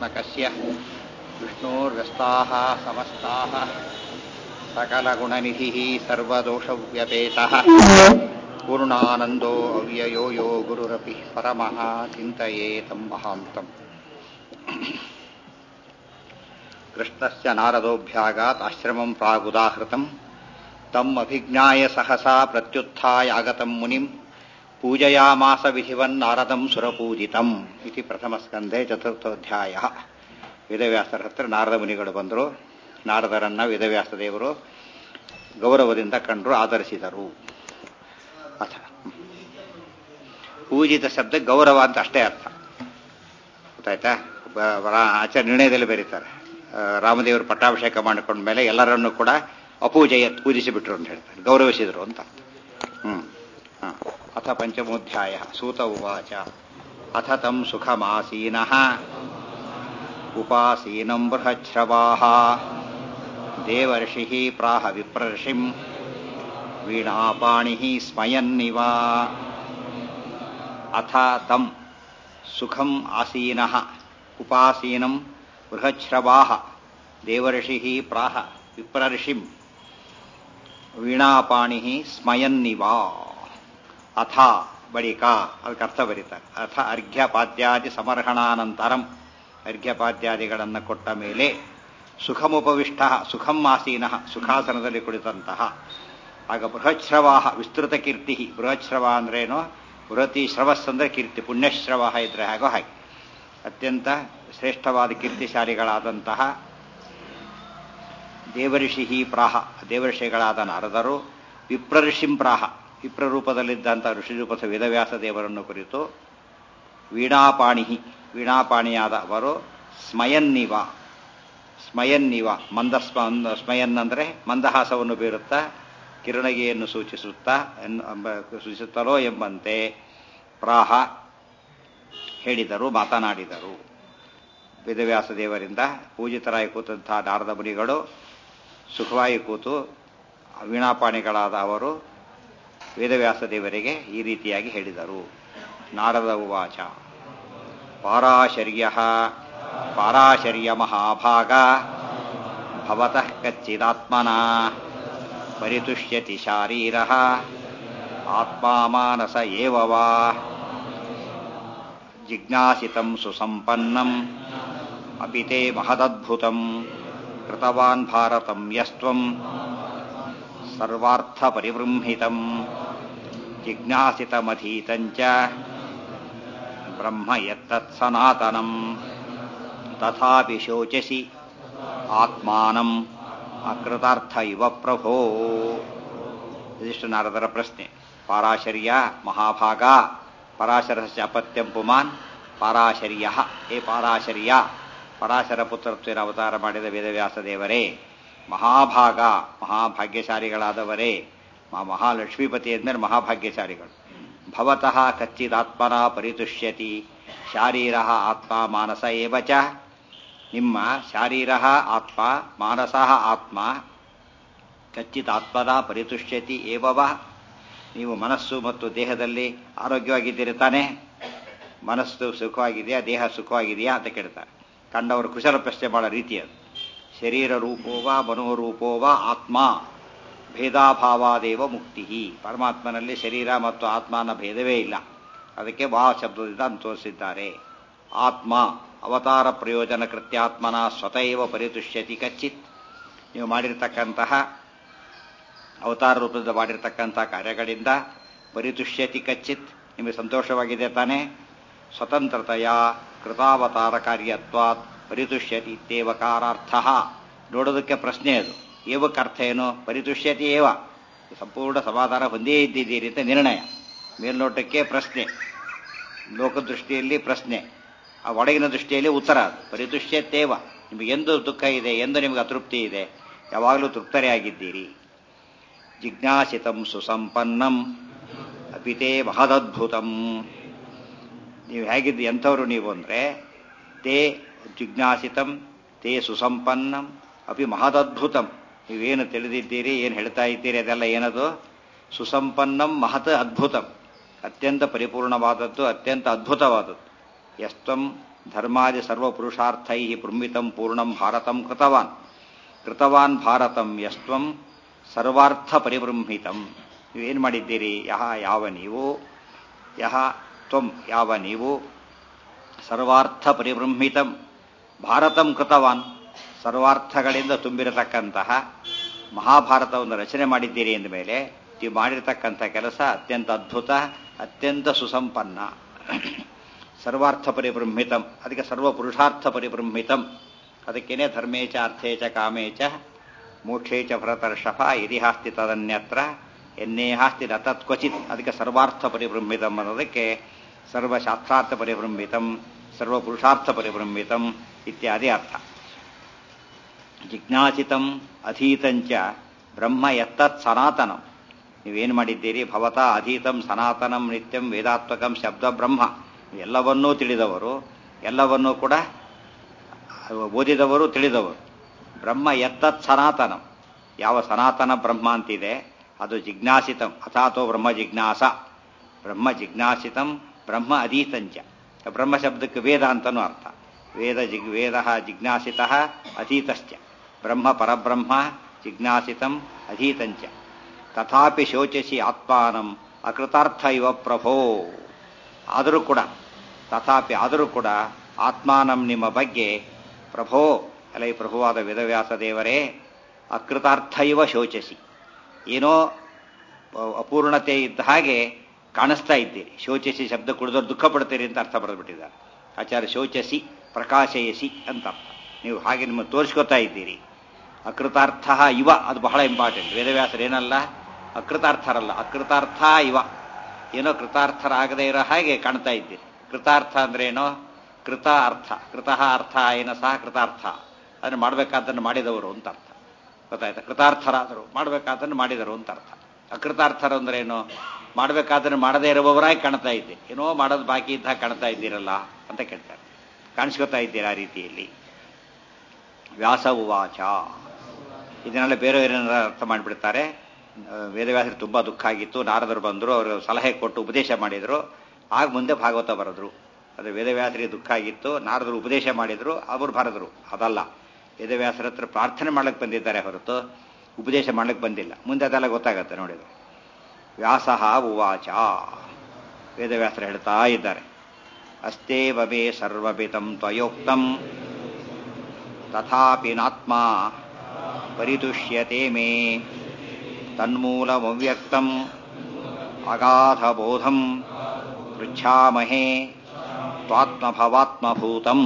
गुणात्मकस्य विष्णोर्व्यस्ताः समस्ताः सकलगुणनिधिः सर्वदोषव्यपेतः पूर्णानन्दो अव्ययो यो गुरुरपि परमः चिन्तयेतं महान्तम् कृष्णस्य नारदोऽभ्यागात् आश्रमम् प्रागुदाहृतम् तम् अभिज्ञाय सहसा प्रत्युत्थाय आगतम् मुनिम् पूजयामास ವಿಧಿವನ್ನಾರದಂ ಸುರಪೂಜಿತಂ ಇತಿ ಪ್ರಥಮ ಸ್ಕಂಧೆ ಚತುರ್ಥೋಧ್ಯಾಯ ವೇದವ್ಯಾಸರ ಹತ್ರ ನಾರದ ಮುನಿಗಳು ಬಂದರು ನಾರದರನ್ನ ವೇದವ್ಯಾಸ ದೇವರು ಗೌರವದಿಂದ ಕಂಡರು ಆಧರಿಸಿದರು ಅಥ ಪೂಜಿತ ಶಬ್ದ ಗೌರವ ಅಂತ ಅಷ್ಟೇ ಅರ್ಥ ಗೊತ್ತಾಯ್ತಾ ಆಚಾರ್ಯ ನಿರ್ಣಯದಲ್ಲಿ ಬರೀತಾರೆ ರಾಮದೇವರು ಪಟ್ಟಾಭಿಷೇಕ ಮಾಡಿಕೊಂಡ ಮೇಲೆ ಎಲ್ಲರನ್ನೂ ಕೂಡ ಅಪೂಜೆಯ ಪೂಜಿಸಿಬಿಟ್ರು ಅಂತ ಹೇಳ್ತಾರೆ ಗೌರವಿಸಿದರು ಅಂತ ಹ್ಮ್ ಅಥ ಪಂಚಮೋಧ್ಯಾಯ ಸೂತ ಉವಾಚ ಅಥ ತಂ ಸುಖಮಾಸೀನಃ ಉಪಾಸೀನಂ ಬೃಹಚ್ಛ್ರವಾः ದೇವರ್ಷಿः ಪ್ರಾಹ ವಿಪ್ರರ್ಷಿಂ ವೀಣಾಪಾಣಿः ಸ್ಮಯನ್ನಿವ ಅಥ ತಂ ಸುಖಂ ಆಸೀನಃ ಉಪಾಸೀನಂ ಬೃಹಚ್ಛ್ರವಾः ದೇವರ್ಷಿः ಪ್ರಾಹ ವಿಪ್ರರ್ಷಿಂ ವೀಣಾಪಾಣಿः ಸ್ಮಯನ್ನಿವಾ ಅಥ ಬಳಿಕ ಅದಕ್ಕೆ ಅರ್ಥ ಬರೀತಾರೆ ಅಥ ಅರ್ಘ್ಯಪಾದ್ಯಾದಿ ಸಮರ್ಹಣಾನಂತರಂ ಅರ್ಘ್ಯಪಾದ್ಯಾದಿಗಳನ್ನು ಕೊಟ್ಟ ಮೇಲೆ ಸುಖಮುಪವಿಷ್ಟ ಸುಖಂ ಆಸೀನ ಸುಖಾಸನದಲ್ಲಿ ಕುಳಿತಂತಹ ಆಗ ಬೃಹಚ್ರವಾಹ ವಿಸ್ತೃತ ಕೀರ್ತಿ ಬೃಹಚ್ರವ ಅಂದ್ರೇನು ಬೃಹತಿ ಶ್ರವಸ್ ಅಂದ್ರೆ ಕೀರ್ತಿ ಪುಣ್ಯಶ್ರವ ಇದ್ರೆ ಹಾಗೋ ಹಾಗೆ ಅತ್ಯಂತ ಶ್ರೇಷ್ಠವಾದ ಕೀರ್ತಿಶಾಲಿಗಳಾದಂತಹ ದೇವಋಷಿ ಪ್ರಾಹ ದೇವಋಷಿಗಳಾದ ನಾರದರು ವಿಪ್ರಋಷಿಂ ಪ್ರಾಹ ವಿಪ್ರರೂಪದಲ್ಲಿದ್ದಂಥ ಋಷಿರೂಪದ ವೇದವ್ಯಾಸ ದೇವರನ್ನು ಕುರಿತು ವೀಣಾಪಾಣಿ ವೀಣಾಪಾಣಿಯಾದ ಅವರು ಸ್ಮಯನ್ನಿವ ಸ್ಮಯನ್ನಿವ ಮಂದ ಸ್ಮಯನ್ ಅಂದರೆ ಮಂದಹಾಸವನ್ನು ಬೀರುತ್ತಾ ಕಿರಣಗಿಯನ್ನು ಸೂಚಿಸುತ್ತಾ ಸೂಚಿಸುತ್ತಲೋ ಎಂಬಂತೆ ಪ್ರಾಹ ಹೇಳಿದರು ಮಾತನಾಡಿದರು ವೇದವ್ಯಾಸ ದೇವರಿಂದ ಪೂಜಿತರಾಗಿ ಕೂತಂತಹ ನಾರದ ಮುನಿಗಳು ಸುಖವಾಗಿ ಕೂತು ವೀಣಾಪಾಣಿಗಳಾದ ಅವರು ವೇದವ್ಯಾಸ ದೇವರಿಗೆ ಈ ರೀತಿಯಾಗಿ ಹೇಳಿದರು ನಾರದ ಉವಾಚ ಪಾರಾಶರ್ಯ ಪಾರಾಶರ್ಯ ಮಹಾಭಾಗ ಭವತಃ ಕಚ್ಚಿದಾತ್ಮನ ಪರಿತುಷ್ಯತಿ ಶಾರೀರ ಆತ್ಮಾ ಮಾನಸ ಏವ ವಾ ಜಿಜ್ಞಾಸಿತಂ ಸುಸಂಪನ್ನಂ ಅಪಿ ತೇ ಮಹದದ್ಭುತಂ ಕೃತವಾನ್ ಭಾರತಂ ಯಸ್ತ್ವಂ ಸರ್ವಾರ್ಥಪರಿಬೃಂಹಿತಂ ಜಿಜ್ಞಾಸಿತಮಧೀತಂಚ ಬ್ರಹ್ಮ ಯತ್ತತ್ ಸನಾತನಂ ತಥಾಪಿ ಶೋಚಸಿ ಆತ್ಮಾನಂ ಅಕೃತಾರ್ಥ ಇವ ಪ್ರಭೋ ಇದಿಷ್ಟು ನಾರದರ ಪ್ರಶ್ನೆ ಪಾರಾಶರ್ಯ ಮಹಾಭಾಗ ಪರಾಶರಸ್ಯ ಅಪತ್ಯಂ ಪುಮಾನ್ ಪಾರಾಶರ್ಯ ಹೇ ಪಾರಾಶರ್ಯ ಪರಾಶರ ಪುತ್ರತ್ವೇನ ಅವತಾರ ಮಾಡಿದ ವೇದವ್ಯಾಸ ದೇವರೇ ಮಹಾಭಾಗ ಮಹಾಭಾಗ್ಯಶಾಲಿಗಳಾದವರೇ ಮಹಾಲಕ್ಷ್ಮೀಪತಿ ಎಂದರೆ ಮಹಾಭಾಗ್ಯಶಾಲಿಗಳು ಭವತಃ ಕಚ್ಚಿದಾತ್ಮನ ಪರಿತುಷ್ಯತಿ ಶಾರೀರ ಆತ್ಮ ಮಾನಸ ಏವಚ ನಿಮ್ಮ ಶಾರೀರ ಆತ್ಮ ಮಾನಸ ಆತ್ಮ ಕಚ್ಚಿದಾತ್ಮನ ಪರಿತುಷ್ಯತಿ ಏವವ ನೀವು ಮನಸ್ಸು ಮತ್ತು ದೇಹದಲ್ಲಿ ಆರೋಗ್ಯವಾಗಿದ್ದೀರಿ ತಾನೇ ಮನಸ್ಸು ಸುಖವಾಗಿದೆಯಾ ದೇಹ ಸುಖವಾಗಿದೆಯಾ ಅಂತ ಕೇಳ್ತಾರೆ ಕಂಡವರು ಕುಶಲ ಪ್ರಶ್ನೆ ಮಾಡೋ ರೀತಿ ಅದು ಶರೀರ ರೂಪೋವ ಮನೋರೂಪೋವ ಆತ್ಮ ಭೇದಾಭಾವಾದೇವ ಮುಕ್ತಿ ಪರಮಾತ್ಮನಲ್ಲಿ ಶರೀರ ಮತ್ತು ಆತ್ಮನ ಭೇದವೇ ಇಲ್ಲ ಅದಕ್ಕೆ ವಾ ಶಬ್ದದಿಂದ ತೋರಿಸಿದ್ದಾರೆ ಆತ್ಮ ಅವತಾರ ಪ್ರಯೋಜನ ಕೃತ್ಯಾತ್ಮನ ಸ್ವತಃವ ಪರಿತುಷ್ಯತಿ ಕಚ್ಚಿತ್ ನೀವು ಮಾಡಿರ್ತಕ್ಕಂತಹ ಅವತಾರ ರೂಪದಿಂದ ಮಾಡಿರ್ತಕ್ಕಂತಹ ಕಾರ್ಯಗಳಿಂದ ಪರಿತುಷ್ಯತಿ ಕಚ್ಚಿತ್ ನಿಮಗೆ ಸಂತೋಷವಾಗಿದೆ ತಾನೇ ಸ್ವತಂತ್ರತೆಯ ಕೃತಾವತಾರ ಕಾರ್ಯತ್ವಾತ್ ಪರಿತುಷ್ಯತಿ ಇತ್ಯೇವಕಾರಾರ್ಥ ನೋಡೋದಕ್ಕೆ ಪ್ರಶ್ನೆ ಅದು ಏವಕ್ಕೆ ಅರ್ಥ ಏನು ಪರಿತುಷ್ಯತಿ ಏವ ಸಂಪೂರ್ಣ ಸಮಾಧಾನ ಹೊಂದೇ ಇದ್ದಿದ್ದೀರಿ ಅಂತ ನಿರ್ಣಯ ಮೇಲ್ನೋಟಕ್ಕೆ ಪ್ರಶ್ನೆ ಲೋಕದೃಷ್ಟಿಯಲ್ಲಿ ಪ್ರಶ್ನೆ ಆ ಒಳಗಿನ ದೃಷ್ಟಿಯಲ್ಲಿ ಉತ್ತರ ಅದು ಪರಿತುಷ್ಯತ್ತೇವ ನಿಮಗೆ ಎಂದು ದುಃಖ ಇದೆ ಎಂದು ನಿಮಗೆ ಅತೃಪ್ತಿ ಇದೆ ಯಾವಾಗಲೂ ತೃಪ್ತರೇ ಆಗಿದ್ದೀರಿ ಜಿಜ್ಞಾಸಿತಂ ಸುಸಂಪನ್ನಂ ಅಪಿತೇ ಮಹದದ್ಭುತಂ ನೀವು ಹೇಗಿದ್ದು ಎಂಥವ್ರು ನೀವು ಅಂದರೆ ತೇ ಜಿಜ್ಞಾಸಿತಂ ತೇ ಸುಸಂಪನ್ನಂ ಅಪಿ ಮಹದದ್ಭುತಂ ನೀವೇನು ತಿಳಿದಿದ್ದೀರಿ ಏನು ಹೇಳ್ತಾ ಇದ್ದೀರಿ ಅದೆಲ್ಲ ಏನದು ಸುಸಂಪನ್ನಂ ಮಹತ್ ಅದ್ಭುತಂ ಅತ್ಯಂತ ಪರಿಪೂರ್ಣವಾದದ್ದು ಅತ್ಯಂತ ಅದ್ಭುತವಾದದ್ದು ಎಸ್ತಂ ಧರ್ಮಾದಿ ಸರ್ವಪುರುಷಾರ್ಥೈ ಬೃಂಹಿತಂ ಪೂರ್ಣಂ ಭಾರತಂ ಕೃತವಾನ್ ಕೃತವಾನ್ ಭಾರತಂ ಯಸ್ತ್ವಂ ಸರ್ವಾರ್ಥ ಪರಿಬೃಂಹಿತಂ ನೀವೇನು ಮಾಡಿದ್ದೀರಿ ಯಹ ಯಾವ ನೀವು ಯಹ ತ್ವಂ ಯಾವ ನೀವು ಸರ್ವಾರ್ಥ ಪರಿಬೃಂಹಿತಂ ಭಾರತಂ ಕೃತವಾನ್ ಸರ್ವಾರ್ಥಗಳಿಂದ ತುಂಬಿರತಕ್ಕಂತಹ ಮಹಾಭಾರತವನ್ನು ರಚನೆ ಮಾಡಿದ್ದೀರಿ ಎಂದ ಮೇಲೆ ನೀವು ಮಾಡಿರತಕ್ಕಂಥ ಕೆಲಸ ಅತ್ಯಂತ ಅದ್ಭುತ ಅತ್ಯಂತ ಸುಸಂಪನ್ನ ಸರ್ವಾರ್ಥ ಪರಿಬೃಂಹಿತಂ ಅದಕ್ಕೆ ಸರ್ವ ಪುರುಷಾರ್ಥ ಪರಿಬೃಂಹಿತಂ ಅದಕ್ಕೇನೆ ಧರ್ಮೇಚ ಅರ್ಥೇಚ ಕಾಮೇಚ ಮೋಕ್ಷೇಚ ಭರತರ್ಷಭ ಇತಿಹಾಸ್ತಿ ತದನ್ಯತ್ರ ಎನ್ನೇಹಾಸ್ತಿ ನ ತತ್ಕ್ವಚಿತ್ ಅದಕ್ಕೆ ಸರ್ವಾರ್ಥ ಪರಿಬೃಂಹಿತಂ ಅನ್ನೋದಕ್ಕೆ ಸರ್ವಶಾಸ್ತ್ರಾರ್ಥ ಪರಿಬೃಂಹಿತಂ ಸರ್ವಪುರುಷಾರ್ಥ ಪರಿಬೃಂಹಿತಂ ಇತ್ಯಾದಿ ಅರ್ಥ ಜಿಜ್ಞಾಸಿತಂ ಅಧೀತಂಚ ಬ್ರಹ್ಮ ಎತ್ತತ್ ಸನಾತನಂ ನೀವೇನು ಮಾಡಿದ್ದೀರಿ ಭವತ ಅಧೀತಂ ಸನಾತನಂ ನಿತ್ಯಂ ವೇದಾತ್ಮಕಂ ಶಬ್ದ ಬ್ರಹ್ಮ ಎಲ್ಲವನ್ನೂ ತಿಳಿದವರು ಎಲ್ಲವನ್ನೂ ಕೂಡ ಓದಿದವರು ತಿಳಿದವರು ಬ್ರಹ್ಮ ಎತ್ತತ್ ಸನಾತನಂ ಯಾವ ಸನಾತನ ಬ್ರಹ್ಮ ಅಂತಿದೆ ಅದು ಜಿಜ್ಞಾಸಿತಂ ಅಥಾತೋ ಬ್ರಹ್ಮ ಜಿಜ್ಞಾಸ ಬ್ರಹ್ಮ ಜಿಜ್ಞಾಸಿತಂ ಬ್ರಹ್ಮ ಅಧೀತಂಚ ಬ್ರಹ್ಮ ಶಬ್ದಕ್ಕೆ ವೇದ ಅಂತನೂ ಅರ್ಥ ವೇದ ಜಿಗ್ ವೇದ ಜಿಜ್ಞಾಸಿತ ಅಧೀತಶ್ಚ ಬ್ರಹ್ಮ ಪರಬ್ರಹ್ಮ ಜಿಜ್ಞಾಸಿತಂ ಅಧೀತಂಚ ತಥಾಪಿ ಶೋಚಿಸಿ ಆತ್ಮಾನಂ ಅಕೃತಾರ್ಥ ಇವ ಪ್ರಭೋ ಆದರೂ ಕೂಡ ತಥಾಪಿ ಆದರೂ ಕೂಡ ಆತ್ಮಾನಂ ನಿಮ್ಮ ಬಗ್ಗೆ ಪ್ರಭೋ ಅಲ್ಲ ಈ ಪ್ರಭುವಾದ ವೇದವ್ಯಾಸ ದೇವರೇ ಅಕೃತಾರ್ಥ ಇವ ಶೋಚಿಸಿ ಏನೋ ಅಪೂರ್ಣತೆ ಇದ್ದ ಹಾಗೆ ಕಾಣಿಸ್ತಾ ಇದ್ದೀರಿ ಶೋಚಿಸಿ ಶಬ್ದ ಕುಡಿದವ್ರು ದುಃಖ ಪಡ್ತೀರಿ ಅಂತ ಅರ್ಥ ಬರೆದ್ಬಿಟ್ಟಿದ್ದಾರೆ ಆಚಾರ್ಯ ಶೋಚಸಿ ಪ್ರಕಾಶಯಸಿ ಅಂತ ಅರ್ಥ ನೀವು ಹಾಗೆ ನಿಮ್ಮ ತೋರಿಸ್ಕೊತಾ ಇದ್ದೀರಿ ಅಕೃತಾರ್ಥ ಇವ ಅದು ಬಹಳ ಇಂಪಾರ್ಟೆಂಟ್ ವೇದವ್ಯಾಸರು ಏನಲ್ಲ ಅಕೃತಾರ್ಥರಲ್ಲ ಅಕೃತಾರ್ಥ ಇವ ಏನೋ ಕೃತಾರ್ಥರಾಗದೇ ಇರೋ ಹಾಗೆ ಕಾಣ್ತಾ ಇದ್ದೀರಿ ಕೃತಾರ್ಥ ಅಂದ್ರೆ ಏನೋ ಕೃತ ಅರ್ಥ ಕೃತಃ ಅರ್ಥ ಏನೋ ಸಹ ಕೃತಾರ್ಥ ಅದನ್ನು ಮಾಡಬೇಕಾದ್ದನ್ನು ಮಾಡಿದವರು ಅಂತ ಅರ್ಥ ಗೊತ್ತಾಯ್ತಾ ಕೃತಾರ್ಥರಾದರು ಮಾಡಬೇಕಾದ್ದನ್ನು ಮಾಡಿದರು ಅಂತ ಅರ್ಥ ಅಕೃತಾರ್ಥರು ಅಂದ್ರೆ ಏನು ಮಾಡಬೇಕಾದ್ದನ್ನು ಮಾಡದೇ ಇರುವವರಾಗಿ ಕಾಣ್ತಾ ಇದ್ದೆ ಏನೋ ಮಾಡೋದು ಬಾಕಿ ಇದ್ದಾಗ ಕಾಣ್ತಾ ಇದ್ದೀರಲ್ಲ ಅಂತ ಕೇಳ್ತಾರೆ ಕಾಣಿಸ್ಕೊತಾ ಇದ್ದೀರಾ ಆ ರೀತಿಯಲ್ಲಿ ವ್ಯಾಸ ಉವಾಚ ಇದನ್ನೆಲ್ಲ ಬೇರೆಯವರೇನಾರ ಅರ್ಥ ಮಾಡಿಬಿಡ್ತಾರೆ ವೇದವ್ಯಾಸರು ತುಂಬ ದುಃಖ ಆಗಿತ್ತು ನಾರದರು ಬಂದರು ಅವರು ಸಲಹೆ ಕೊಟ್ಟು ಉಪದೇಶ ಮಾಡಿದರು ಆಗ ಮುಂದೆ ಭಾಗವತ ಬರೆದ್ರು ಆದರೆ ವೇದವ್ಯಾಸರಿಗೆ ದುಃಖ ಆಗಿತ್ತು ನಾರದರು ಉಪದೇಶ ಮಾಡಿದರು ಅವರು ಬರೆದ್ರು ಅದಲ್ಲ ವೇದವ್ಯಾಸರ ಹತ್ರ ಪ್ರಾರ್ಥನೆ ಮಾಡ್ಲಿಕ್ಕೆ ಬಂದಿದ್ದಾರೆ ಹೊರತು ಉಪದೇಶ ಮಾಡ್ಲಿಕ್ಕೆ ಬಂದಿಲ್ಲ ಮುಂದೆ ಅದೆಲ್ಲ ಗೊತ್ತಾಗತ್ತೆ ನೋಡಿದ್ರು ವ್ಯಾಸ ಉವಾಚ ವೇದವ್ಯಾಸರು ಹೇಳ್ತಾ ಇದ್ದಾರೆ ಅಸ್ತೇವ ಮೇ ಸರ್ವಪಿತಂ ತ್ವಯೋಕ್ತಂ ತಥಾಪಿ ನಾತ್ಮ ಪರಿತುಷ್ಯತೆ ಮೇ ತನ್ಮೂಲಮವ್ಯಕ್ತಂ ಅಗಾಧಬೋಧಂ ಪೃಚ್ಛಾಮಹೇ ತ್ವಾತ್ಮಭವಾತ್ಮಭೂತಂ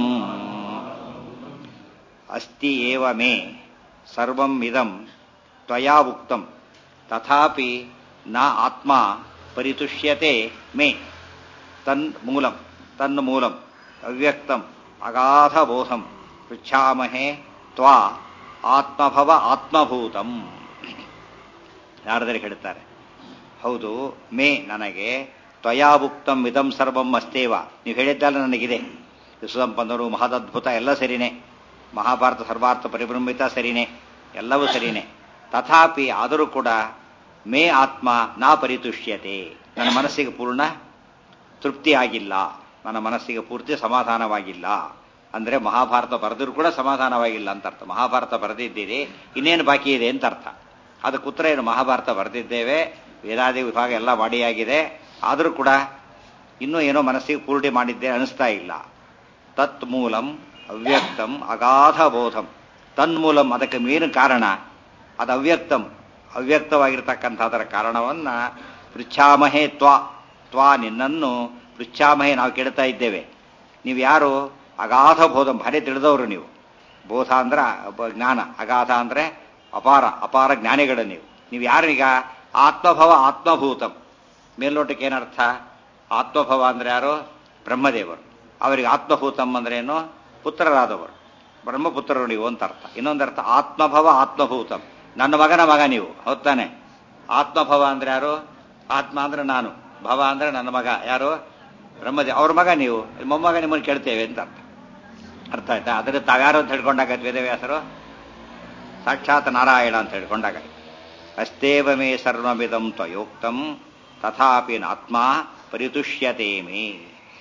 ಅಸ್ತಿ ಏವ ಮೇ ಸರ್ವಂ ಇದಂ ತ್ವಯಾ ಉಕ್ತಂ ತಥಾಪಿ ನ ಆತ್ಮ ಪರಿತುಷ್ಯತೆ ಮೇ ತನ್ ಮೂಲಂ ತನ್ ಮೂಲಂ ಅವ್ಯಕ್ತಂ ಅಗಾಧಬೋಧಂ ಪೃಚ್ಛಾಮಹೇ ತ್ವಾ ಆತ್ಮಭವ ಆತ್ಮಭೂತಂ ನಾರದರಿಗೆ ಹೇಳ್ತಾರೆ ಹೌದು ಮೇ ನನಗೆ ತ್ವಯಾಭುಕ್ತಂ ಇದಂ ಸರ್ವಂ ಅಸ್ತೇವ ನೀವು ಹೇಳಿದ್ದಲ್ಲ ನನಗಿದೆ ಸುಸಂಪನ್ನರು ಮಹದದ್ಭುತ ಎಲ್ಲ ಸರಿನೇ ಮಹಾಭಾರತ ಸರ್ವಾರ್ಥ ಪರಿಭ್ರಮಿತ ಸರಿನೇ ಎಲ್ಲವೂ ಸರಿನೇ ತಥಾಪಿ ಆದರೂ ಕೂಡ ಮೇ ಆತ್ಮ ನಾ ಪರಿತುಷ್ಯತೆ ನನ್ನ ಮನಸ್ಸಿಗೆ ಪೂರ್ಣ ತೃಪ್ತಿ ಆಗಿಲ್ಲ ನನ್ನ ಮನಸ್ಸಿಗೆ ಪೂರ್ತಿ ಸಮಾಧಾನವಾಗಿಲ್ಲ ಅಂದ್ರೆ ಮಹಾಭಾರತ ಬರೆದರೂ ಕೂಡ ಸಮಾಧಾನವಾಗಿಲ್ಲ ಅಂತ ಅರ್ಥ ಮಹಾಭಾರತ ಬರೆದಿದ್ದೀರಿ ಇನ್ನೇನು ಬಾಕಿ ಇದೆ ಅಂತ ಅರ್ಥ ಅದಕ್ಕೆ ಉತ್ತರ ಏನು ಮಹಾಭಾರತ ಬರೆದಿದ್ದೇವೆ ವೇದಾದಿ ವಿಭಾಗ ಎಲ್ಲ ಮಾಡಿಯಾಗಿದೆ ಆದರೂ ಕೂಡ ಇನ್ನೂ ಏನೋ ಮನಸ್ಸಿಗೆ ಪೂರ್ತಿ ಮಾಡಿದ್ದೆ ಅನಿಸ್ತಾ ಇಲ್ಲ ತತ್ ಮೂಲಂ ಅವ್ಯಕ್ತಂ ಅಗಾಧ ಬೋಧಂ ತನ್ಮೂಲಂ ಅದಕ್ಕೆ ಮೇನು ಕಾರಣ ಅದು ಅವ್ಯಕ್ತಂ ಅವ್ಯಕ್ತವಾಗಿರ್ತಕ್ಕಂಥ ಅದರ ಕಾರಣವನ್ನ ಪೃಚ್ಛಾಮಹೇ ತ್ವಾ ತ್ವಾ ನಿನ್ನನ್ನು ಪೃಚ್ಛಾಮಹೇ ನಾವು ಕೇಳ್ತಾ ಇದ್ದೇವೆ ನೀವು ಯಾರು ಅಗಾಧ ಬೋಧ ಭಾರಿ ತಿಳಿದವರು ನೀವು ಬೋಧ ಅಂದ್ರೆ ಜ್ಞಾನ ಅಗಾಧ ಅಂದ್ರೆ ಅಪಾರ ಅಪಾರ ಜ್ಞಾನಿಗಳು ನೀವು ನೀವು ಯಾರೀಗ ಆತ್ಮಭವ ಆತ್ಮಭೂತಂ ಮೇಲ್ನೋಟಕ್ಕೆ ಏನರ್ಥ ಆತ್ಮಭವ ಅಂದ್ರೆ ಯಾರು ಬ್ರಹ್ಮದೇವರು ಅವರಿಗೆ ಆತ್ಮಭೂತಂ ಅಂದ್ರೆ ಏನು ಪುತ್ರರಾದವರು ಬ್ರಹ್ಮಪುತ್ರರು ನೀವು ಅಂತ ಅರ್ಥ ಇನ್ನೊಂದರ್ಥ ಆತ್ಮಭವ ಆತ್ಮಭೂತಂ ನನ್ನ ಮಗನ ಮಗ ನೀವು ಹೌದಾನೆ ಆತ್ಮಭವ ಅಂದ್ರೆ ಯಾರು ಆತ್ಮ ಅಂದ್ರೆ ನಾನು ಭವ ಅಂದ್ರೆ ನನ್ನ ಮಗ ಯಾರು ಬ್ರಹ್ಮದೇವ್ ಅವ್ರ ಮಗ ನೀವು ಮೊಮ್ಮಗ ನಿಮ್ಮನ್ನು ಕೇಳ್ತೇವೆ ಅಂತ ಅರ್ಥ ಅರ್ಥ ಆಯ್ತಾ ಅದರ ತಾವ್ಯಾರು ಅಂತ ಹೇಳ್ಕೊಂಡಾಗ ವೇದವ್ಯಾಸರು ಸಾಕ್ಷಾತ್ ನಾರಾಯಣ ಅಂತ ಹೇಳ್ಕೊಂಡಾಗ ಅಸ್ತೇವ ಮೇ ಸರ್ವಮಿದಂ ತ್ವಯೋಕ್ತಂ ತಥಾಪಿ ನಾತ್ಮ ಪರಿತುಷ್ಯತೆ ಮೇ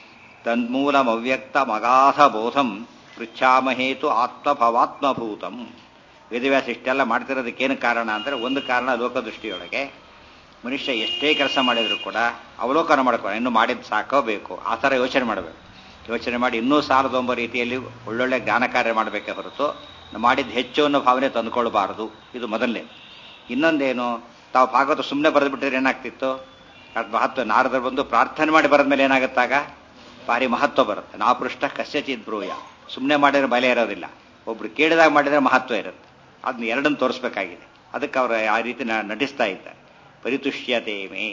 ತನ್ಮೂಲಮವ್ಯಕ್ತಮಗಾಧ ಬೋಧಂ ಪೃಚ್ಛಾಮಹೇತು ಆತ್ಮಭವಾತ್ಮಭೂತಂ ವೇದವ್ಯಾಸ ಇಷ್ಟೆಲ್ಲ ಮಾಡ್ತಿರೋದಕ್ಕೇನು ಕಾರಣ ಅಂದರೆ ಒಂದು ಕಾರಣ ಲೋಕದೃಷ್ಟಿಯೊಳಗೆ ಮನುಷ್ಯ ಎಷ್ಟೇ ಕೆಲಸ ಮಾಡಿದರೂ ಕೂಡ ಅವಲೋಕನ ಮಾಡ್ಕೊ ಇನ್ನು ಮಾಡಿದ್ದು ಸಾಕೋ ಬೇಕು ಆ ಥರ ಯೋಚನೆ ಮಾಡಬೇಕು ಯೋಚನೆ ಮಾಡಿ ಇನ್ನೂ ಸಾಲದೊಂಬ ರೀತಿಯಲ್ಲಿ ಒಳ್ಳೊಳ್ಳೆ ಜ್ಞಾನ ಕಾರ್ಯ ಮಾಡಬೇಕೆ ಹೊರತು ಮಾಡಿದ್ದು ಹೆಚ್ಚು ಅನ್ನೋ ಭಾವನೆ ತಂದುಕೊಳ್ಬಾರದು ಇದು ಮೊದಲನೇ ಇನ್ನೊಂದೇನು ತಾವು ಭಾಗವತ ಸುಮ್ಮನೆ ಬರೆದ್ಬಿಟ್ರೆ ಏನಾಗ್ತಿತ್ತು ಅದು ಮಹತ್ವ ನಾರದರು ಬಂದು ಪ್ರಾರ್ಥನೆ ಮಾಡಿ ಬರೆದ ಮೇಲೆ ಏನಾಗುತ್ತಾಗ ಭಾರಿ ಮಹತ್ವ ಬರುತ್ತೆ ನಾ ಪೃಷ್ಠ ಕಸ್ಯಚಿತ್ ಬ್ರೂಯ ಸುಮ್ಮನೆ ಮಾಡಿದ್ರೆ ಬಲೆ ಇರೋದಿಲ್ಲ ಒಬ್ರು ಕೇಳಿದಾಗ ಮಾಡಿದ್ರೆ ಮಹತ್ವ ಇರುತ್ತೆ ಅದನ್ನ ಎರಡನ್ನು ತೋರಿಸ್ಬೇಕಾಗಿದೆ ಅದಕ್ಕೆ ಅವರು ಆ ರೀತಿ ನಟಿಸ್ತಾ ಇದ್ದಾರೆ ಪರಿತುಷ್ಯತೆ ಮೇ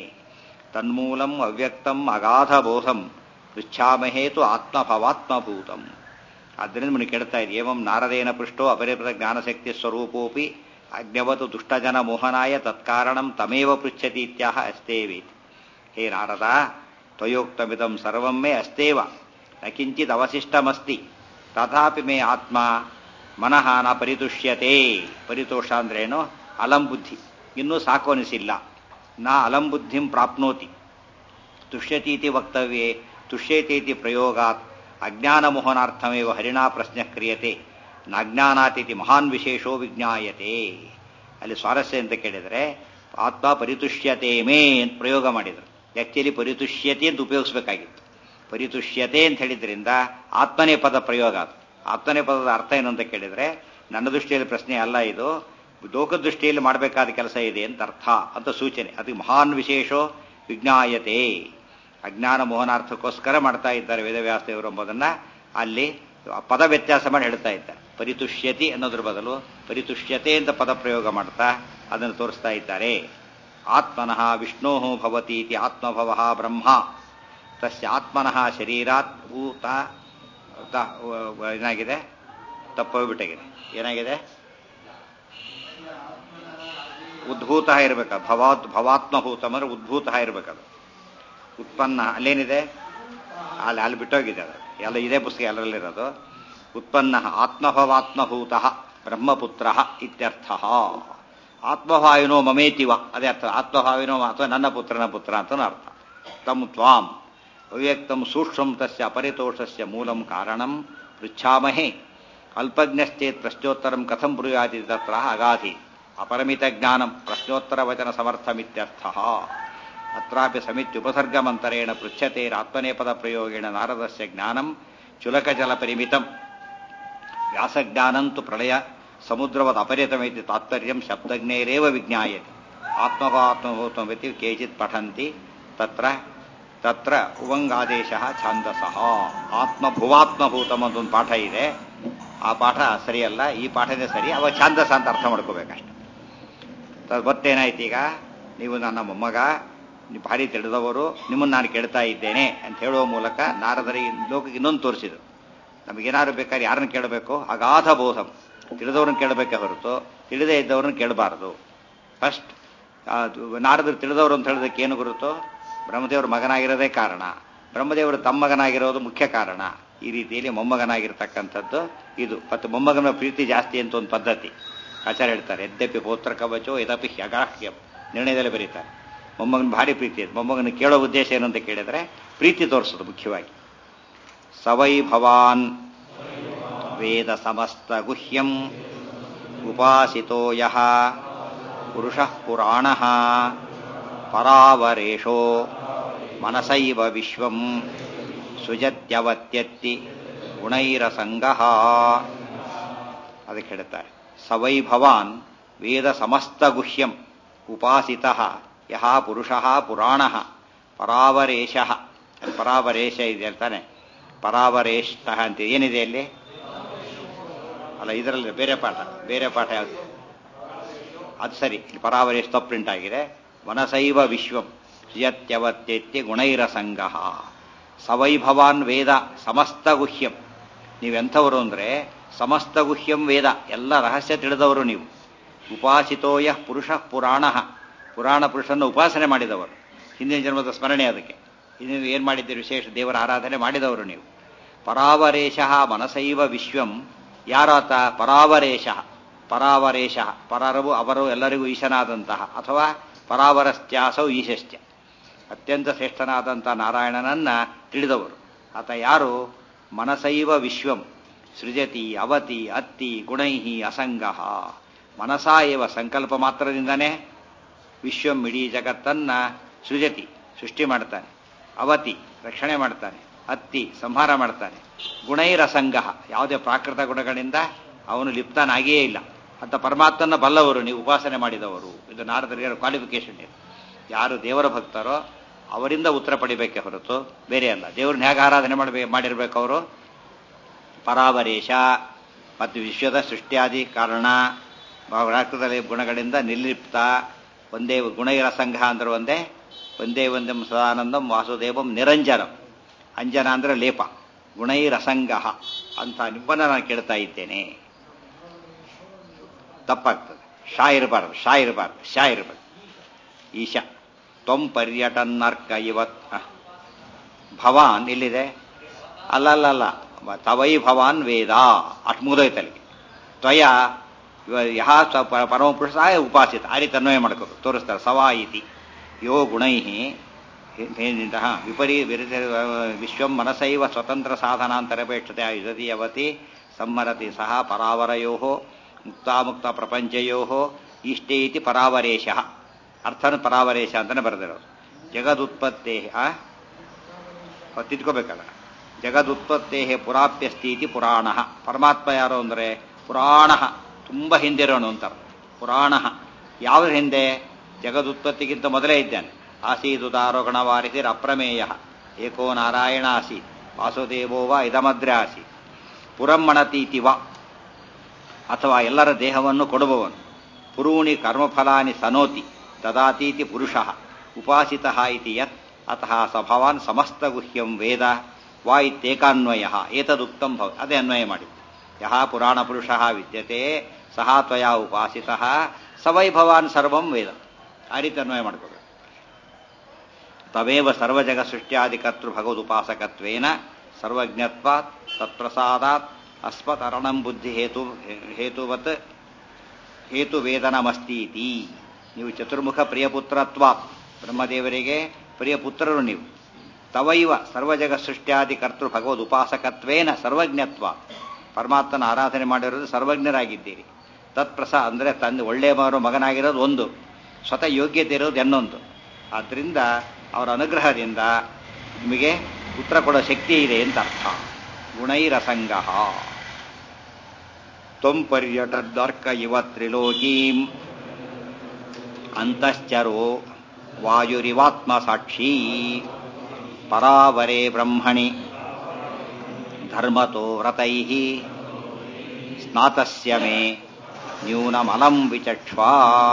ತನ್ಮೂಲಂ ಅವ್ಯಕ್ತಂ ಅಗಾಧ ಬೋಧಂ ಪೃಚ್ಛಾಮಹೇತು ಆತ್ಮಭವಾತ್ಮಭೂತಂ ಆದ್ದರಿಂದ ಮನೆ ಕೇಳ್ತಾ ಇದೆ ಏವಂ ನಾರದೇನ ಪೃಷ್ಟೋ ಅಪರಿಪದ ಜ್ಞಾನಶಕ್ತಿ ಸ್ವರೂಪೋಪಿ ಅಜ್ಞವತು ದುಷ್ಟಜನ ಮೋಹನಾಯ ತತ್ಕಾರಣಂ ತಮೇವ ಪೃಚ್ಛತಿ ಇತ್ಯಾಹ ಅಸ್ತೇವೇತಿ ಹೇ ನಾರದ ತ್ವಯೋಕ್ತಮಿದಂ ಸರ್ವಂ ಮೇ ಅಸ್ತೇವ ನ ಕಿಂಚಿತ್ ಅವಶಿಷ್ಟಮಸ್ತಿ ತಥಾಪಿ ಮೇ ಆತ್ಮ ಮನಃ ನ ಪರಿತುಷ್ಯತೆ ಪರಿತೋಷ ಅಂದ್ರೇನು ಅಲಂಬುದ್ಧಿ ಇನ್ನೂ ಸಾಕೋನಿಸಿಲ್ಲ ನಾ ಅಲಂಬುದ್ಧಿಂ ಪ್ರಾಪ್ನೋತಿ ತುಷ್ಯತೀತಿ ವಕ್ತವ್ಯೇ ತುಷ್ಯತೀತಿ ಪ್ರಯೋಗಾತ್ ಅಜ್ಞಾನಮೋಹನಾರ್ಥಮೇವ ಹರಿಣಾ ಪ್ರಶ್ನೆ ಕ್ರಿಯತೆ ನಾಜ್ಞಾನಾತಿಥಿ ಮಹಾನ್ ವಿಶೇಷೋ ವಿಜ್ಞಾಯತೆ ಅಲ್ಲಿ ಸ್ವಾರಸ್ಯ ಅಂತ ಕೇಳಿದರೆ ಆತ್ಮ ಪರಿತುಷ್ಯತೆ ಮೇ ಅಂತ ಪ್ರಯೋಗ ಮಾಡಿದರು ಆಕ್ಚುಲಿ ಪರಿತುಷ್ಯತೆ ಅಂತ ಉಪಯೋಗಿಸಬೇಕಾಗಿತ್ತು ಪರಿತುಷ್ಯತೆ ಅಂತ ಹೇಳಿದ್ರಿಂದ ಆತ್ಮನೇ ಪದ ಪ್ರಯೋಗ ಅದು ಆತ್ಮನೇ ಪದದ ಅರ್ಥ ಏನು ಅಂತ ಕೇಳಿದರೆ ನನ್ನ ದೃಷ್ಟಿಯಲ್ಲಿ ಪ್ರಶ್ನೆ ಅಲ್ಲ ಇದು ಲೋಕ ದೃಷ್ಟಿಯಲ್ಲಿ ಮಾಡಬೇಕಾದ ಕೆಲಸ ಇದೆ ಅಂತ ಅರ್ಥ ಅಂತ ಸೂಚನೆ ಅದಕ್ಕೆ ಮಹಾನ್ ವಿಶೇಷೋ ವಿಜ್ಞಾಯತೆ ಅಜ್ಞಾನ ಮೋಹನಾರ್ಥಕ್ಕೋಸ್ಕರ ಮಾಡ್ತಾ ಇದ್ದಾರೆ ವೇದವ್ಯಾಸದೇವರು ಎಂಬುದನ್ನ ಅಲ್ಲಿ ಪದ ವ್ಯತ್ಯಾಸ ಮಾಡಿ ಹೇಳ್ತಾ ಇದ್ದಾರೆ ಪರಿತುಷ್ಯತಿ ಅನ್ನೋದ್ರ ಬದಲು ಪರಿತುಷ್ಯತೆ ಅಂತ ಪದ ಪ್ರಯೋಗ ಮಾಡ್ತಾ ಅದನ್ನು ತೋರಿಸ್ತಾ ಇದ್ದಾರೆ ಆತ್ಮನಃ ವಿಷ್ಣೋ ಭವತಿ ಇತಿ ಆತ್ಮಭವ ಬ್ರಹ್ಮ ತಸ್ಯ ಆತ್ಮನಃ ಶರೀರಾತ್ ಭೂತ ಏನಾಗಿದೆ ತಪ್ಪೋಗ್ಬಿಟ್ಟಾಗಿದೆ ಏನಾಗಿದೆ ಉದ್ಭೂತ ಇರಬೇಕು ಭವಾತ್ ಭವಾತ್ಮಭೂತ ಅಂದ್ರೆ ಉದ್ಭೂತ ಇರಬೇಕದು ಉತ್ಪನ್ನ ಅಲ್ಲೇನಿದೆ ಅಲ್ಲಿ ಅಲ್ಲಿ ಬಿಟ್ಟೋಗಿದೆ ಅದು ಎಲ್ಲ ಇದೇ ಪುಸ್ತಕ ಎಲ್ಲರಲ್ಲಿರೋದು ಉತ್ಪನ್ನ ಆತ್ಮಭವಾತ್ಮಭೂತ ಬ್ರಹ್ಮಪುತ್ರ ಇತ್ಯರ್ಥ ಆತ್ಮಭಾವಿನೋ ಮಮೇತಿವ ಅದೇ ಅರ್ಥ ಆತ್ಮಭಾವಿನೋ ಅಥವಾ ನನ್ನ ಪುತ್ರನ ಪುತ್ರ ಅಂತ ಅರ್ಥ ತಮ್ ತ್ವಾಂ ಅವ್ಯಕ್ತಂ ಸೂಕ್ಷ್ಮಂ ತಸ್ಯ ಅಪರಿತೋಷಸ್ಯ ಮೂಲಂ ಕಾರಣಂ ಪೃಚ್ಛಾಮಹೇ ಅಲ್ಪಜ್ಞಶ್ಚೇತ್ ಪ್ರಶ್ನೋತ್ತರಂ ಕಥಂ ಬ್ರೂಯಾತಿ ತತ್ರ ಅಗಾಧಿ ಅಪರಮಿತ ಜ್ಞಾನಂ ಪ್ರಶ್ನೋತ್ತರ ವಚನ ಸಮರ್ಥಮಿತ್ಯರ್ಥ ಅತ್ರಾಪಿ ಸಮಿತ್ಯುಪಸರ್ಗಮಂತರೇಣ ಪೃಚ್ಛತೇರಾತ್ಮನೇಪದ ಪ್ರಯೋಗೇಣ ನಾರದಸ್ಯ ಜ್ಞಾನಂ ಚುಲಕಜಲ ಪರಿಮಿತಂ ವ್ಯಾಸಜ್ಞಾನಂತು ಪ್ರಳಯ ಸಮುದ್ರವದ ಅಪರಿತಮಿತಿ ತಾತ್ಪರ್ಯಂ ಶಬ್ದಜ್ಞೇರೇವ ವಿಜ್ಞಾಯತೆ ಆತ್ಮಭಾತ್ಮಭೂತಮಿತಿ ಕೇಚಿತ್ ಪಠಂತಿ ತತ್ರ ತತ್ರ ಉವಂಗಾದೇಶ ಛಾಂದಸಃ ಆತ್ಮಭುವಾತ್ಮಭೂತಂ ಅಂತ ಒಂದು ಪಾಠ ಇದೆ ಆ ಪಾಠ ಸರಿಯಲ್ಲ ಈ ಪಾಠನೇ ಸರಿ ಅವ ಛಾಂದಸ ಅಂತ ಅರ್ಥ ಮಾಡ್ಕೋಬೇಕಷ್ಟೆ ಮತ್ತೇನಾಯ್ತು ಈಗ ನೀವು ನನ್ನ ಮೊಮ್ಮಗ ನೀವು ಭಾರಿ ತಿಳಿದವರು ನಿಮ್ಮನ್ನು ನಾನು ಕೇಳ್ತಾ ಇದ್ದೇನೆ ಅಂತ ಹೇಳುವ ಮೂಲಕ ನಾರದರಿಗೆ ಲೋಕಕ್ಕೆ ಇನ್ನೊಂದು ತೋರಿಸಿದರು ನಮಗೇನಾದ್ರು ಬೇಕಾದ್ರೆ ಯಾರನ್ನು ಕೇಳಬೇಕು ಅಗಾಧ ಬೋಧಂ ತಿಳಿದವ್ರನ್ನ ಕೇಳಬೇಕೆ ಹೊರತು ತಿಳಿದೇ ಇದ್ದವ್ರನ್ನ ಕೇಳಬಾರದು ಫಸ್ಟ್ ನಾರದರು ತಿಳಿದವರು ಅಂತ ಹೇಳೋದಕ್ಕೆ ಏನು ಗುರುತು ಬ್ರಹ್ಮದೇವರ ಮಗನಾಗಿರೋದೇ ಕಾರಣ ಬ್ರಹ್ಮದೇವರು ತಮ್ಮ ಮಗನಾಗಿರೋದು ಮುಖ್ಯ ಕಾರಣ ಈ ರೀತಿಯಲ್ಲಿ ಮೊಮ್ಮಗನಾಗಿರ್ತಕ್ಕಂಥದ್ದು ಇದು ಮತ್ತು ಮೊಮ್ಮಗನ ಪ್ರೀತಿ ಜಾಸ್ತಿ ಅಂತ ಒಂದು ಪದ್ಧತಿ ಆಚಾರ್ಯ ಹೇಳ್ತಾರೆ ಯದ್ಯಪಿ ಪೋತ್ರ ಕವಚೋ ಯದಪಿ ಹ್ಯಗಾಹ್ಯಂ ನಿರ್ಣಯದಲ್ಲಿ ಬರೀತಾರೆ ಮೊಮ್ಮಗನ ಭಾರಿ ಪ್ರೀತಿ ಇದೆ ಮೊಮ್ಮಗನ ಕೇಳೋ ಉದ್ದೇಶ ಏನು ಅಂತ ಕೇಳಿದ್ರೆ ಪ್ರೀತಿ ತೋರಿಸೋದು ಮುಖ್ಯವಾಗಿ ಸವೈ ಭವಾನ್ ವೇದ ಸಮಸ್ತ ಗುಹ್ಯಂ ಉಪಾಸಿತೋ ಯಹ ಪುರುಷ ಪುರಾಣ ಪರಾವರೇಶೋ ಮನಸೈವ ವಿಶ್ವಂ ಸುಜತ್ಯವತ್ಯತ್ತಿ ಗುಣೈರಸಂಗ ಅದಕ್ಕೆ ಹೇಳ್ತಾರೆ ಸವೈ ಭವಾನ್ ವೇದ ಸಮಸ್ತ ಗುಹ್ಯಂ ಉಪಾಸಿತ ಯಹ ಪುರುಷ ಪುರಾಣ ಪರಾವರೇಶ ಪರಾವರೇಶ ಇದೆ ಹೇಳ್ತಾನೆ ಪರಾವರೇಷ್ಟ ಅಂತ ಏನಿದೆ ಅಲ್ಲಿ ಅಲ್ಲ ಇದರಲ್ಲಿ ಬೇರೆ ಪಾಠ ಬೇರೆ ಪಾಠ ಯಾವುದು ಅದು ಸರಿ ಇಲ್ಲಿ ಪರಾವರೇಶ ತಪ್ಪು ಪ್ರಿಂಟ್ ಆಗಿದೆ ಮನಸೈವ ವಿಶ್ವಂ ಸುಯತ್ಯವತ್ಯತ್ಯ ಗುಣೈರಸಂಗ ಸವೈಭವಾನ್ ವೇದ ಸಮಸ್ತ ಗುಹ್ಯಂ ನೀವೆಂಥವರು ಅಂದರೆ ಸಮಸ್ತ ಗುಹ್ಯಂ ವೇದ ಎಲ್ಲ ರಹಸ್ಯ ತಿಳಿದವರು ನೀವು ಉಪಾಸಿತೋಯ ಪುರುಷ ಪುರಾಣ ಪುರಾಣ ಪುರುಷನ ಉಪಾಸನೆ ಮಾಡಿದವರು ಹಿಂದಿನ ಜನ್ಮದ ಸ್ಮರಣೆ ಅದಕ್ಕೆ ಹಿಂದಿನ ಏನು ಮಾಡಿದ್ದೀರಿ ವಿಶೇಷ ದೇವರ ಆರಾಧನೆ ಮಾಡಿದವರು ನೀವು ಪರಾವರೇಶ ಮನಸೈವ ವಿಶ್ವಂ ಯಾರಾತ ಪರಾವರೇಶ ಪರಾವರೇಶ ಪರರವು ಅವರು ಎಲ್ಲರಿಗೂ ಈಶನಾದಂತಹ ಅಥವಾ ಪರಾವರಸ್ತ್ಯಾಸೌ ಈಶಶ್ಚ ಅತ್ಯಂತ ಶ್ರೇಷ್ಠನಾದಂಥ ನಾರಾಯಣನನ್ನ ತಿಳಿದವರು ಆತ ಯಾರು ಮನಸೈವ ವಿಶ್ವಂ ಸೃಜತಿ ಅವತಿ ಅತ್ತಿ ಗುಣೈ ಅಸಂಗ ಮನಸಾ ಇವ ಸಂಕಲ್ಪ ಮಾತ್ರದಿಂದನೇ ವಿಶ್ವಂ ಇಡೀ ಜಗತ್ತನ್ನ ಸೃಜತಿ ಸೃಷ್ಟಿ ಮಾಡ್ತಾನೆ ಅವತಿ ರಕ್ಷಣೆ ಮಾಡ್ತಾನೆ ಅತ್ತಿ ಸಂಹಾರ ಮಾಡ್ತಾನೆ ಗುಣೈರಸಂಗ ಯಾವುದೇ ಪ್ರಾಕೃತ ಗುಣಗಳಿಂದ ಅವನು ಲಿಪ್ತನಾಗಿಯೇ ಇಲ್ಲ ಅಂತ ಪರಮಾತ್ಮನ ಬಲ್ಲವರು ನೀವು ಉಪಾಸನೆ ಮಾಡಿದವರು ಇದು ನಾರದರಿಗೆ ಕ್ವಾಲಿಫಿಕೇಶನ್ ಇದೆ ಯಾರು ದೇವರ ಭಕ್ತರೋ ಅವರಿಂದ ಉತ್ತರ ಪಡಿಬೇಕೆ ಹೊರತು ಬೇರೆ ಅಲ್ಲ ದೇವ್ರನ್ನ ಹೇಗೆ ಆರಾಧನೆ ಮಾಡಬೇಕು ಮಾಡಿರ್ಬೇಕು ಅವರು ಪರಾವರೇಶ ಮತ್ತು ವಿಶ್ವದ ಸೃಷ್ಟಿಯಾದಿ ಕಾರಣ ರಾಷ್ಟ್ರದಲ್ಲಿ ಗುಣಗಳಿಂದ ನಿರ್ಲಿಪ್ತ ಒಂದೇ ಗುಣೈರ ಸಂಘ ಅಂದ್ರೆ ಒಂದೇ ಒಂದೇ ಒಂದೇ ಸದಾನಂದಂ ವಾಸುದೇವಂ ನಿರಂಜನಂ ಅಂಜನ ಅಂದ್ರೆ ಲೇಪ ಗುಣೈರಸಂಗ ಅಂತ ನಿಮ್ಮನ್ನ ನಾನು ಕೇಳ್ತಾ ಇದ್ದೇನೆ ತಪ್ಪಾಗ್ತದೆ ಶಾ ಇರಬಾರ್ದು ಶಾ ಇರಬಾರ್ದು ಶಾ ಇರಬಾರ್ದು ಈಶ ತ್ವಂ ಪರ್ಯಟನ್ನರ್ಕ ಇವತ್ ಭವಾನ್ ಇಲ್ಲಿದೆ ಅಲ್ಲಲ್ಲಲ್ಲ ತವೈ ಭವಾನ್ ವೇದ ಅಷ್ಟು ಮುಗಿದೋಯ್ತಲ್ಲಿ ತ್ವಯ ಯಹ ಪರಮಪುರುಷ ಉಪಾಸಿತ ಆ ರೀತಿ ಅನ್ವಯ ಮಾಡ್ಕೋದು ತೋರಿಸ್ತಾರೆ ಸವಾ ಇತಿ ಯೋ ಗುಣೈ ವಿಪರೀ ವಿರತಿ ವಿಶ್ವಂ ಮನಸೈವ ಸ್ವತಂತ್ರ ಸಾಧನಾಂತರಪೇಕ್ಷತೆ ಯುಧತಿ ಅವತಿ ಸಂಹರತಿ ಸಹ ಪರಾವರಯೋ ಮುಕ್ತಾಮುಕ್ತ ಪ್ರಪಂಚಯೋ ಇಷ್ಟೇ ಇತಿ ಪರಾವರೇಶ ಅರ್ಥನ ಪರಾವರೇಶ ಅಂತಾನೆ ಬರೆದಿರೋದು ಜಗದುತ್ಪತ್ತೇ ತಿದ್ಕೋಬೇಕಲ್ಲ ಜಗದುತ್ಪತ್ತೇ ಪುರಾಪ್ಯಸ್ತೀತಿ ಪುರಾಣ ಪರಮಾತ್ಮ ಯಾರು ಅಂದರೆ ಪುರಾಣ ತುಂಬ ಹಿಂದಿರೋನು ಅಂತಾರೆ ಪುರಾಣ ಯಾವುದ್ರ ಹಿಂದೆ ಜಗದುತ್ಪತ್ತಿಗಿಂತ ಮೊದಲೇ ಇದ್ದಾನೆ ಆಸೀದುದಾರೋಗಣ ವಾರಿಸಿರ್ ಅಪ್ರಮೇಯ ಏಕೋ ನಾರಾಯಣ ಆಸೀತ್ ವಾಸುದೇವೋ ವಾ ಇದಮದ್ರೆ ಆಸೀತ್ ಪುರಮ್ಮಣತೀತಿ ವಾ ಅಥವಾ ಎಲ್ಲರ ದೇಹವನ್ನು ಕೊಡುವವನು ಪುರೂಣಿ ಕರ್ಮಫಲಾನಿ ಸನೋತಿ ದದಾತೀತಿ ಪುರುಷ ಉಪಾಸಿತ ಇತಿ ಯತ್ ಅತಃ ಸ ಭವಾನ್ ಸಮಸ್ತ ಗುಹ್ಯಂ ವೇದ ವಾ ಇತ್ಯೇಕಾನ್ವಯ ಏತದುಕ್ತಂ ಭವ ಅದೇ ಅನ್ವಯ ಮಾಡಿ ಯಹ ಪುರಾಣ ಪುರುಷ ವಿದ್ಯತೆ ಸಹ ತ್ವಯ ಉಪಾಸಿತ ಸ ವೈ ಭವಾನ್ ಸರ್ವಂ ವೇದ ಆ ರೀತಿ ಅನ್ವಯ ಮಾಡ್ಕೋಬೇಕು ತವೇವ ಸರ್ವಜಗ ಸೃಷ್ಟ್ಯಾದಿಕರ್ತೃ ಭಗವದುಪಾಸಕತ್ವೇನ ಸರ್ವಜ್ಞತ್ವಾತ್ ತತ್ಪ್ರಸಾದಾತ್ ಅಸ್ಮತರಣಂ ಬುದ್ಧಿ ಹೇತು ಹೇತುವತ್ ಹೇತುವೇದನಮಸ್ತೀತಿ ನೀವು ಚತುರ್ಮುಖ ಪ್ರಿಯಪುತ್ರತ್ವ ಬ್ರಹ್ಮದೇವರಿಗೆ ಪ್ರಿಯಪುತ್ರರು ನೀವು ತವೈವ ಸರ್ವಜಗ ಸೃಷ್ಟ್ಯಾದಿ ಕರ್ತೃ ಭಗವದ್ ಉಪಾಸಕತ್ವೇನ ಸರ್ವಜ್ಞತ್ವ ಪರಮಾತ್ಮನ ಆರಾಧನೆ ಮಾಡಿರೋದು ಸರ್ವಜ್ಞರಾಗಿದ್ದೀರಿ ತತ್ಪ್ರಸ ಅಂದರೆ ತಂದೆ ಒಳ್ಳೆಯ ಮಾರು ಮಗನಾಗಿರೋದು ಒಂದು ಸ್ವತಃ ಯೋಗ್ಯತೆ ಇರೋದು ಇನ್ನೊಂದು ಆದ್ದರಿಂದ ಅವರ ಅನುಗ್ರಹದಿಂದ ನಿಮಗೆ ಉತ್ತರ ಕೊಡೋ ಶಕ್ತಿ ಇದೆ ಅಂತ ಅರ್ಥ ಗುಣೈರಸಂಗ ತ್ವಂ ಪರ್ಯಟದರ್ಕ ಇವ ತ್ರಿಲೋಕೀಂ ಅಂತಶ್ಚರೋ ವಾಯುರಿವಾತ್ಮ ಸಾಕ್ಷಿ ಪರಾವರೆ ಬ್ರಹ್ಮಣಿ ಧರ್ಮತೋ ವ್ರತೈ ಸ್ನಾತಸ್ಯ ಮೇ ನ್ಯೂನಮಲಂ ವಿಚಕ್ಷ್ವಾ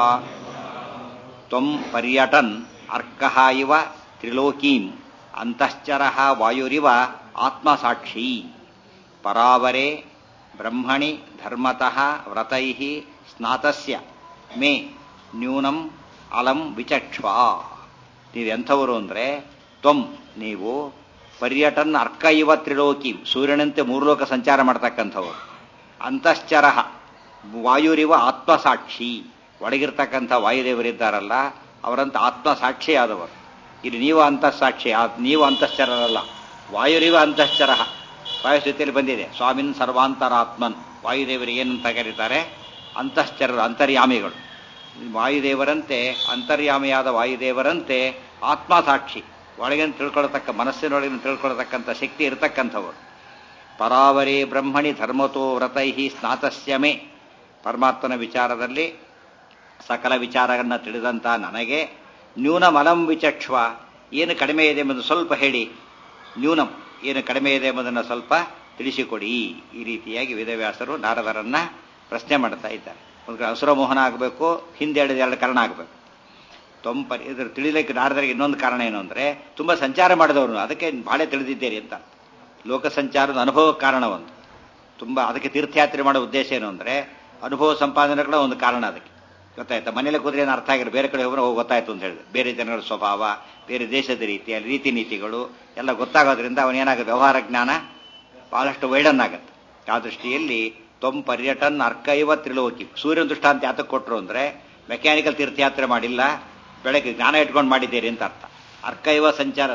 ತ್ವಂ ಪರ್ಯಟನ್ ಅರ್ಕಃ ಇವ ತ್ರಿಲೋಕೀಂ ಅಂತಶ್ಚರ ವಾಯುರಿವ ಆತ್ಮಸಾಕ್ಷಿ ಪರಾವರೆ ಬ್ರಹ್ಮಣಿ ಧರ್ಮತಃ ವ್ರತೈ ಸ್ನಾತಸ್ಯ ಮೇ ನ್ಯೂನಂ ಅಲಂ ವಿಚಕ್ಷ್ವಾ ನೀವೆಂಥವರು ಅಂದರೆ ತ್ವಂ ನೀವು ಪರ್ಯಟನ್ ಅರ್ಕ ಇವ ತ್ರಿಲೋಕಿ ಸೂರ್ಯನಂತೆ ಮೂರ್ಲೋಕ ಸಂಚಾರ ಮಾಡ್ತಕ್ಕಂಥವರು ಅಂತಶ್ಚರ ವಾಯುರಿವ ಆತ್ಮಸಾಕ್ಷಿ ಒಳಗಿರ್ತಕ್ಕಂಥ ವಾಯುದೇವರಿದ್ದಾರಲ್ಲ ಅವರಂತ ಆತ್ಮಸಾಕ್ಷಿಯಾದವರು ಇಲ್ಲಿ ನೀವು ಅಂತಃಸಾಕ್ಷಿ ನೀವು ಅಂತಶ್ಚರರಲ್ಲ ವಾಯುರಿವ ಅಂತಶ್ಚರ ವಾಯುಸ್ಥಿತಿಯಲ್ಲಿ ಬಂದಿದೆ ಸ್ವಾಮಿನ್ ಸರ್ವಾಂತರಾತ್ಮನ್ ವಾಯುದೇವರಿಗೆ ಏನಂತ ಕರೀತಾರೆ ಅಂತಶ್ಚರರು ಅಂತರ್ಯಾಮಿಗಳು ವಾಯುದೇವರಂತೆ ಅಂತರ್ಯಾಮಿಯಾದ ವಾಯುದೇವರಂತೆ ಆತ್ಮಸಾಕ್ಷಿ ಒಳಗಿನ ತಿಳ್ಕೊಳ್ತಕ್ಕ ಮನಸ್ಸಿನೊಳಗಿನ ತಿಳ್ಕೊಳ್ತಕ್ಕಂಥ ಶಕ್ತಿ ಇರತಕ್ಕಂಥವರು ಪರಾವರಿ ಬ್ರಹ್ಮಣಿ ಧರ್ಮತೋ ವ್ರತೈ ಸ್ನಾತಸ್ಯ ಮೇ ಪರಮಾತ್ಮನ ವಿಚಾರದಲ್ಲಿ ಸಕಲ ವಿಚಾರಗಳನ್ನ ತಿಳಿದಂತ ನನಗೆ ನ್ಯೂನಮಲಂ ವಿಚಕ್ಷ್ವ ಏನು ಕಡಿಮೆ ಇದೆ ಎಂಬುದು ಸ್ವಲ್ಪ ಹೇಳಿ ನ್ಯೂನಂ ಏನು ಕಡಿಮೆ ಇದೆ ಎಂಬುದನ್ನು ಸ್ವಲ್ಪ ತಿಳಿಸಿಕೊಡಿ ಈ ರೀತಿಯಾಗಿ ವೇದವ್ಯಾಸರು ನಾರದರನ್ನ ಪ್ರಶ್ನೆ ಮಾಡ್ತಾ ಇದ್ದಾರೆ ಒಂದು ಹಸುರ ಮೋಹನ ಆಗಬೇಕು ಹಿಂದೆ ಹೇಳಿದ ಎರಡು ಕಾರಣ ಆಗಬೇಕು ತೊಂಪರಿ ಇದ್ರ ತಿಳಿಲಿಕ್ಕೆ ನಾರದರಿಗೆ ಇನ್ನೊಂದು ಕಾರಣ ಏನು ಅಂದರೆ ತುಂಬ ಸಂಚಾರ ಮಾಡಿದವರು ಅದಕ್ಕೆ ಭಾಳ ತಿಳಿದಿದ್ದೀರಿ ಅಂತ ಲೋಕ ಸಂಚಾರದ ಅನುಭವ ಕಾರಣ ಒಂದು ತುಂಬ ಅದಕ್ಕೆ ತೀರ್ಥಯಾತ್ರೆ ಮಾಡೋ ಉದ್ದೇಶ ಏನು ಅಂದರೆ ಅನುಭವ ಸಂಪಾದನೆ ಕೂಡ ಒಂದು ಕಾರಣ ಅದಕ್ಕೆ ಗೊತ್ತಾಯ್ತಾ ಮನೇಲಿ ಕೂತ್ರೆ ಏನು ಅರ್ಥ ಆಗಿರೋ ಬೇರೆ ಕಡೆ ಹೋದ್ರೆ ಹೋಗಿ ಗೊತ್ತಾಯ್ತು ಅಂತ ಹೇಳಿದೆ ಬೇರೆ ಜನಗಳ ಸ್ವಭಾವ ಬೇರೆ ದೇಶದ ರೀತಿ ಅಲ್ಲಿ ರೀತಿ ನೀತಿಗಳು ಎಲ್ಲ ಗೊತ್ತಾಗೋದ್ರಿಂದ ಅವನೇನಾಗುತ್ತೆ ವ್ಯವಹಾರ ಜ್ಞಾನ ಬಹಳಷ್ಟು ವೈಡನ್ ಆಗುತ್ತೆ ಆ ದೃಷ್ಟಿಯಲ್ಲಿ ತೊಂ ಪರ್ಯಟನ್ ಅರ್ಕೈವ ತ್ರಿಲೋಕಿ ಸೂರ್ಯನ ದೃಷ್ಟಾಂತ ಯಾತಕ್ಕೆ ಕೊಟ್ಟರು ಅಂದರೆ ಮೆಕ್ಯಾನಿಕಲ್ ತೀರ್ಥಯಾತ್ರೆ ಮಾಡಿಲ್ಲ ಬೆಳಗ್ಗೆ ಜ್ಞಾನ ಇಟ್ಕೊಂಡು ಮಾಡಿದ್ದೀರಿ ಅಂತ ಅರ್ಥ ಅರ್ಕೈವ ಸಂಚಾರ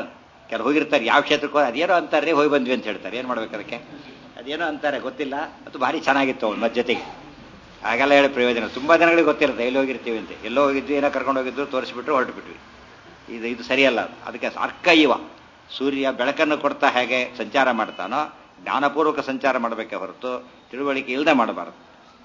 ಕೆಲವು ಹೋಗಿರ್ತಾರೆ ಯಾವ ಕ್ಷೇತ್ರಕ್ಕೆ ಹೋಗಿ ಅದೇನೋ ಅಂತಾರೆ ಹೋಗಿ ಬಂದ್ವಿ ಅಂತ ಹೇಳ್ತಾರೆ ಏನು ಮಾಡ್ಬೇಕು ಅದಕ್ಕೆ ಅದೇನೋ ಅಂತಾರೆ ಗೊತ್ತಿಲ್ಲ ಅದು ಭಾರಿ ಚೆನ್ನಾಗಿತ್ತು ಅವ್ನು ಮಧ್ಯ ಜೊತೆಗೆ ಹಾಗೆಲ್ಲ ಹೇಳಿ ಪ್ರಯೋಜನ ತುಂಬ ಜನಗಳಿಗೆ ಗೊತ್ತಿರುತ್ತೆ ಎಲ್ಲಿ ಹೋಗಿರ್ತೀವಿ ಅಂತ ಎಲ್ಲೋ ಹೋಗಿದ್ವಿ ಏನೋ ಕರ್ಕೊಂಡು ಹೋಗಿದ್ರು ತೋರಿಸ್ಬಿಟ್ರು ಹೊರಟು ಬಿಟ್ವಿ ಇದು ಇದು ಸರಿಯಲ್ಲ ಅದು. ಅದಕ್ಕೆ ಅರ್ಕ ಇವ ಸೂರ್ಯ ಬೆಳಕನ್ನು ಕೊಡ್ತಾ ಹೇಗೆ ಸಂಚಾರ ಮಾಡ್ತಾನೋ ಜ್ಞಾನಪೂರ್ವಕ ಸಂಚಾರ ಮಾಡಬೇಕೆ ಹೊರತು ತಿಳುವಳಿಕೆ ಇಲ್ಲದೆ ಮಾಡಬಾರದು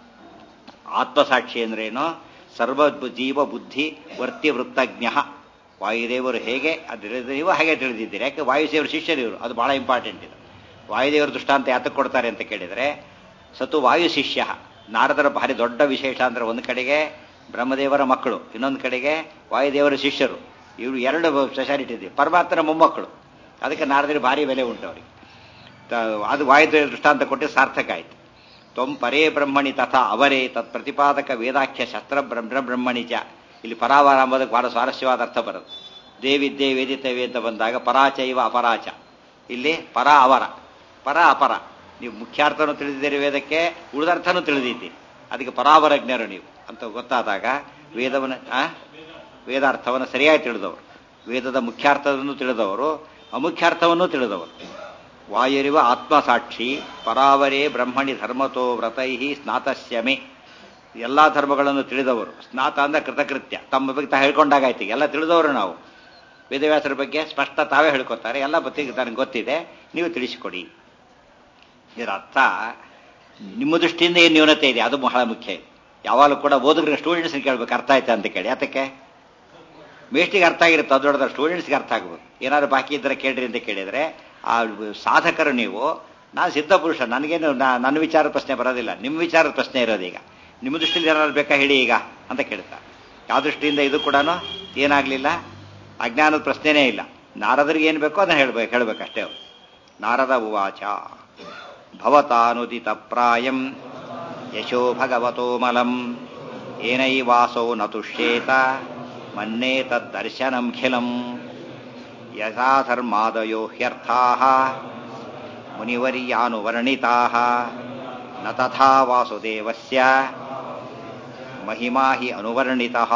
ಆತ್ಮಸಾಕ್ಷಿ ಅಂದ್ರೇನು ಸರ್ವ ಜೀವ ಬುದ್ಧಿ ವರ್ತಿ ವೃತ್ತಜ್ಞ ವಾಯುದೇವರು ಹೇಗೆ ಅದು ನೀವು ಹಾಗೆ ತಿಳಿದಿದ್ದೀರಿ ಯಾಕೆ ವಾಯುದೇವರ ಶಿಷ್ಯರು ಇವರು ಅದು ಬಹಳ ಇಂಪಾರ್ಟೆಂಟ್ ಇದು ವಾಯುದೇವರ ದೃಷ್ಟಾಂತ ಯಾತಕ್ಕೆ ಕೊಡ್ತಾರೆ ಅಂತ ಕೇಳಿದರೆ ಸತು ವಾಯು ಶಿಷ್ಯ ನಾರದರ ಭಾರಿ ದೊಡ್ಡ ವಿಶೇಷ ಅಂದ್ರೆ ಒಂದು ಕಡೆಗೆ ಬ್ರಹ್ಮದೇವರ ಮಕ್ಕಳು ಇನ್ನೊಂದು ಕಡೆಗೆ ವಾಯುದೇವರ ಶಿಷ್ಯರು ಇವರು ಎರಡು ಸ್ಪೆಷಾಲಿಟಿ ಇದೆ ಪರಮಾತ್ಮನ ಮೊಮ್ಮಕ್ಕಳು ಅದಕ್ಕೆ ನಾರದರಿಗೆ ಭಾರಿ ಬೆಲೆ ಉಂಟು ಅವರಿಗೆ ತ- ಅದು ವಾಯುದೇವರ ದೃಷ್ಟಾಂತ ಕೊಟ್ಟು ಸಾರ್ಥಕ ಆಯಿತು ತ್ವಂ ಪರೇ ಬ್ರಹ್ಮಣಿ ತಥಾ ಅವರೇ ತತ್ ಪ್ರತಿಪಾದಕ ವೇದಾಖ್ಯ ಶಸ್ತ್ರ ಬ್ರಹ್ಮ ಬ್ರಹ್ಮಣಿ ಚ ಇಲ್ಲಿ ಪರಾವರ ಎಂಬುದಕ್ಕೆ ಬಹಳ ಸ್ವಾರಸ್ಯವಾದ ಅರ್ಥ ಬರುತ್ತೆ ದೇವಿದ್ದೆ ವೇದಿತವೆ ಅಂತ ಬಂದಾಗ ಪರಾಚೈವ ಅಪರಾಚ ಇಲ್ಲಿ ಪರ ಅವರ ಪರ ಅಪರ ನೀವು ಮುಖ್ಯಾರ್ಥನೂ ತಿಳಿದಿದ್ದೀರಿ ವೇದಕ್ಕೆ ಉಳಿದರ್ಥನೂ ತಿಳಿದಿದ್ದೀರಿ ಅದಕ್ಕೆ ಪರಾವರಜ್ಞರು ನೀವು ಅಂತ ಗೊತ್ತಾದಾಗ ವೇದವನ್ನು ಆ? ವೇದಾರ್ಥವನ್ನು ಸರಿಯಾಗಿ ತಿಳಿದವರು ವೇದದ ಮುಖ್ಯಾರ್ಥವನ್ನು ತಿಳಿದವರು ಅಮುಖ್ಯಾರ್ಥವನ್ನು ತಿಳಿದವರು ವಾಯುರಿವ ಆತ್ಮಸಾಕ್ಷಿ ಪರಾವರೇ ಬ್ರಹ್ಮಣಿ ಧರ್ಮತೋ ವ್ರತೈ ಸ್ನಾತಸ್ಯಮೆ ಎಲ್ಲ ಧರ್ಮಗಳನ್ನು ತಿಳಿದವರು ಸ್ನಾತ ಅಂದ್ರೆ ಕೃತಕೃತ್ಯ ತಮ್ಮ ಬಗ್ಗೆ ತಾ ಹೇಳ್ಕೊಂಡಾಗಾಯ್ತು ಎಲ್ಲ ತಿಳಿದವರು ನಾವು ವೇದವ್ಯಾಸರ ಬಗ್ಗೆ ಸ್ಪಷ್ಟ ತಾವೇ ಹೇಳ್ಕೊತಾರೆ ಎಲ್ಲ ಬತ್ತಿಗೆ ತನಗೆ ಗೊತ್ತಿದೆ ನೀವು ತಿಳಿಸಿಕೊಡಿ ಇದರ ಅರ್ಥ ನಿಮ್ಮ ದೃಷ್ಟಿಯಿಂದ ಏನು ನ್ಯೂನತೆ ಇದೆ ಅದು ಬಹಳ ಮುಖ್ಯ ಯಾವಾಗಲೂ ಕೂಡ ಓದುಗ್ರ ಸ್ಟೂಡೆಂಟ್ಸ್ ಕೇಳ್ಬೇಕು ಅರ್ಥ ಆಯ್ತಾ ಅಂತ ಕೇಳಿ ಅದಕ್ಕೆ ಮೇಷ್ಟಿಗೆ ಅರ್ಥ ಆಗಿರುತ್ತೆ ಅದು ದೊಡ್ಡದ ಸ್ಟೂಡೆಂಟ್ಸ್ಗೆ ಅರ್ಥ ಆಗ್ಬೋದು ಏನಾದ್ರು ಬಾಕಿ ಇದ್ದರೆ ಕೇಳ್ರಿ ಅಂತ ಕೇಳಿದರೆ ಆ ಸಾಧಕರು ನೀವು ನಾನು ಸಿದ್ಧ ಪುರುಷ ನನಗೇನು ನಾ- ನನ್ನ ವಿಚಾರ ಪ್ರಶ್ನೆ ಬರೋದಿಲ್ಲ ನಿಮ್ಮ ವಿಚಾರದ ಪ್ರಶ್ನೆ ಇರೋದೀಗ ನಿಮ್ಮ ದೃಷ್ಟಿಯಿಂದ ಏನಾದ್ರು ಬೇಕಾ ಹೇಳಿ ಈಗ ಅಂತ ಕೇಳ್ತಾರೆ ಯಾವ ದೃಷ್ಟಿಯಿಂದ ಇದು ಕೂಡ ಏನಾಗಲಿಲ್ಲ ಅಜ್ಞಾನದ ಪ್ರಶ್ನೆನೇ ಇಲ್ಲ ನಾರದರಿಗೆ ಏನು ಬೇಕೋ ಅದನ್ನ ಹೇಳ್ಬೇಕು ಹೇಳ್ಬೇಕಷ್ಟೇ ಅವರು ನಾರದ ಉವಾಚ ಭವತಾನುದಿತ ಪ್ರಾಯಂ ಯಶೋ ಭಗವತೋಮಲಂ ಏನೈವಾಸೌ ನ ತುಷ್ಯೇತ ಮನ್ನೇ ತದ್ದರ್ಶನಂಖಿಲಂ ಯಥಾ ಧರ್ಮಾದಯೋ ಹ್ಯರ್ಥಾ ಮುನಿವರ್ಯಾನುವರ್ಣಿತಾ ನ ತಥಾ ವಾಸುದೇವಸ್ಯ ಮಹಿಮಾ ಹಿ ಅನುವರ್ಣಿತಃ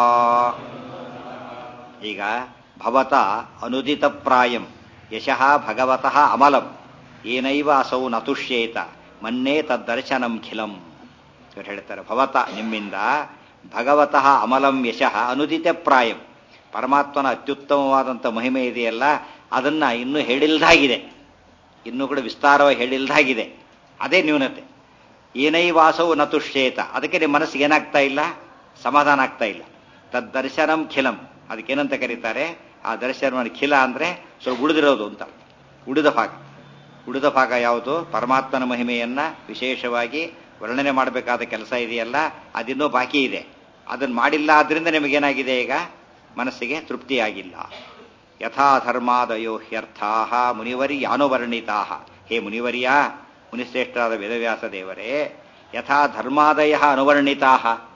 ಈಗ ಭವತ ಅನುದಿತ ಪ್ರಾಯಂ ಯಶಃ ಭಗವತಃ ಅಮಲಂ ಏನೈವ ಅಸೌ ನತುಷ್ಯೇತ ಮನ್ನೇ ತದ್ದರ್ಶನಂ ಖಿಲಂ ಇವ್ರು ಹೇಳ್ತಾರೆ ಭವತ ನಿಮ್ಮಿಂದ ಭಗವತಃ ಅಮಲಂ ಯಶಃ ಅನುದಿತ ಪ್ರಾಯಂ ಪರಮಾತ್ಮನ ಅತ್ಯುತ್ತಮವಾದಂಥ ಮಹಿಮೆ ಇದೆಯಲ್ಲ ಅದನ್ನ ಇನ್ನೂ ಹೇಳಿಲ್ದಾಗಿದೆ ಇನ್ನೂ ಕೂಡ ವಿಸ್ತಾರವಾಗಿ ಹೇಳಿಲ್ದಾಗಿದೆ ಅದೇ ನ್ಯೂನತೆ ಏನೈವಾಸವು ನತುಷ್ಯೇತ ಅದಕ್ಕೆ ನಿಮ್ಮ ಮನಸ್ಸಿಗೆ ಏನಾಗ್ತಾ ಇಲ್ಲ ಸಮಾಧಾನ ಆಗ್ತಾ ಇಲ್ಲ ತದ್ದರ್ಶನಂ ಖಿಲಂ ಅದಕ್ಕೇನಂತ ಕರೀತಾರೆ ಆ ದರ್ಶನವನ್ನು ಖಿಲ ಅಂದ್ರೆ ಸ್ವಲ್ಪ ಉಳಿದಿರೋದು ಅಂತ ಉಳಿದ ಭಾಗ ಉಳಿದ ಭಾಗ ಯಾವುದು ಪರಮಾತ್ಮನ ಮಹಿಮೆಯನ್ನ ವಿಶೇಷವಾಗಿ ವರ್ಣನೆ ಮಾಡಬೇಕಾದ ಕೆಲಸ ಇದೆಯಲ್ಲ ಅದಿನ್ನೂ ಬಾಕಿ ಇದೆ ಅದನ್ನು ಮಾಡಿಲ್ಲ ಆದ್ರಿಂದ ನಿಮಗೇನಾಗಿದೆ ಈಗ ಮನಸ್ಸಿಗೆ ತೃಪ್ತಿಯಾಗಿಲ್ಲ ಯಥಾ ಧರ್ಮಾದಯೋ ಹ್ಯರ್ಥಾ ಮುನಿವರಿ ಅನುವರ್ಣಿತಾ ಹೇ ಮುನಿವರ್ಯ ಮುನಿಶ್ರೇಷ್ಠರಾದ ವೇದವ್ಯಾಸ ದೇವರೇ ಯಥಾ ಧರ್ಮಾದಯ ಅನುವರ್ಣಿತಾ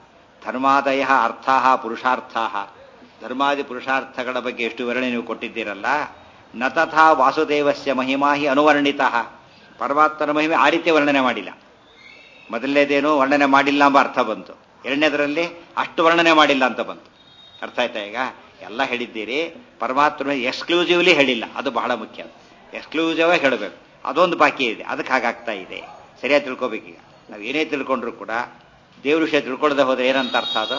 ಧರ್ಮಾದಯ ಅರ್ಥಾ ಪುರುಷಾರ್ಥಾ ಧರ್ಮಾದಿ ಪುರುಷಾರ್ಥಗಳ ಬಗ್ಗೆ ಎಷ್ಟು ವಿವರಣೆ ನೀವು ಕೊಟ್ಟಿದ್ದೀರಲ್ಲ ನ ತಥಾ ವಾಸುದೇವಸ್ಯ ಮಹಿಮಾ ಹಿ ಅನುವರ್ಣಿತ ಪರಮಾತ್ಮನ ಮಹಿಮೆ ಆ ರೀತಿ ವರ್ಣನೆ ಮಾಡಿಲ್ಲ ಮೊದಲನೇದೇನು ವರ್ಣನೆ ಮಾಡಿಲ್ಲ ಎಂಬ ಅರ್ಥ ಬಂತು ಎರಡನೇದರಲ್ಲಿ ಅಷ್ಟು ವರ್ಣನೆ ಮಾಡಿಲ್ಲ ಅಂತ ಬಂತು ಅರ್ಥ ಆಯ್ತಾ ಈಗ ಎಲ್ಲ ಹೇಳಿದ್ದೀರಿ ಪರಮಾತ್ಮ ಎಕ್ಸ್ಕ್ಲೂಸಿವ್ಲಿ ಹೇಳಿಲ್ಲ ಅದು ಬಹಳ ಮುಖ್ಯ ಎಕ್ಸ್ಕ್ಲೂಸಿವ್ ಆಗಿ ಹೇಳಬೇಕು ಅದೊಂದು ಬಾಕಿ ಇದೆ ಅದಕ್ಕೆ ಹಾಗಾಗ್ತಾ ಇದೆ ಸರಿಯಾಗಿ ತಿಳ್ಕೊಬೇಕೀಗ ನಾವು ಏನೇ ತಿಳ್ಕೊಂಡ್ರು ಕೂಡ ದೇವ್ರ ವಿಷಯ ತಿಳ್ಕೊಳ್ಳದೆ ಹೋದ್ರೆ ಏನಂತ ಅರ್ಥ ಅದು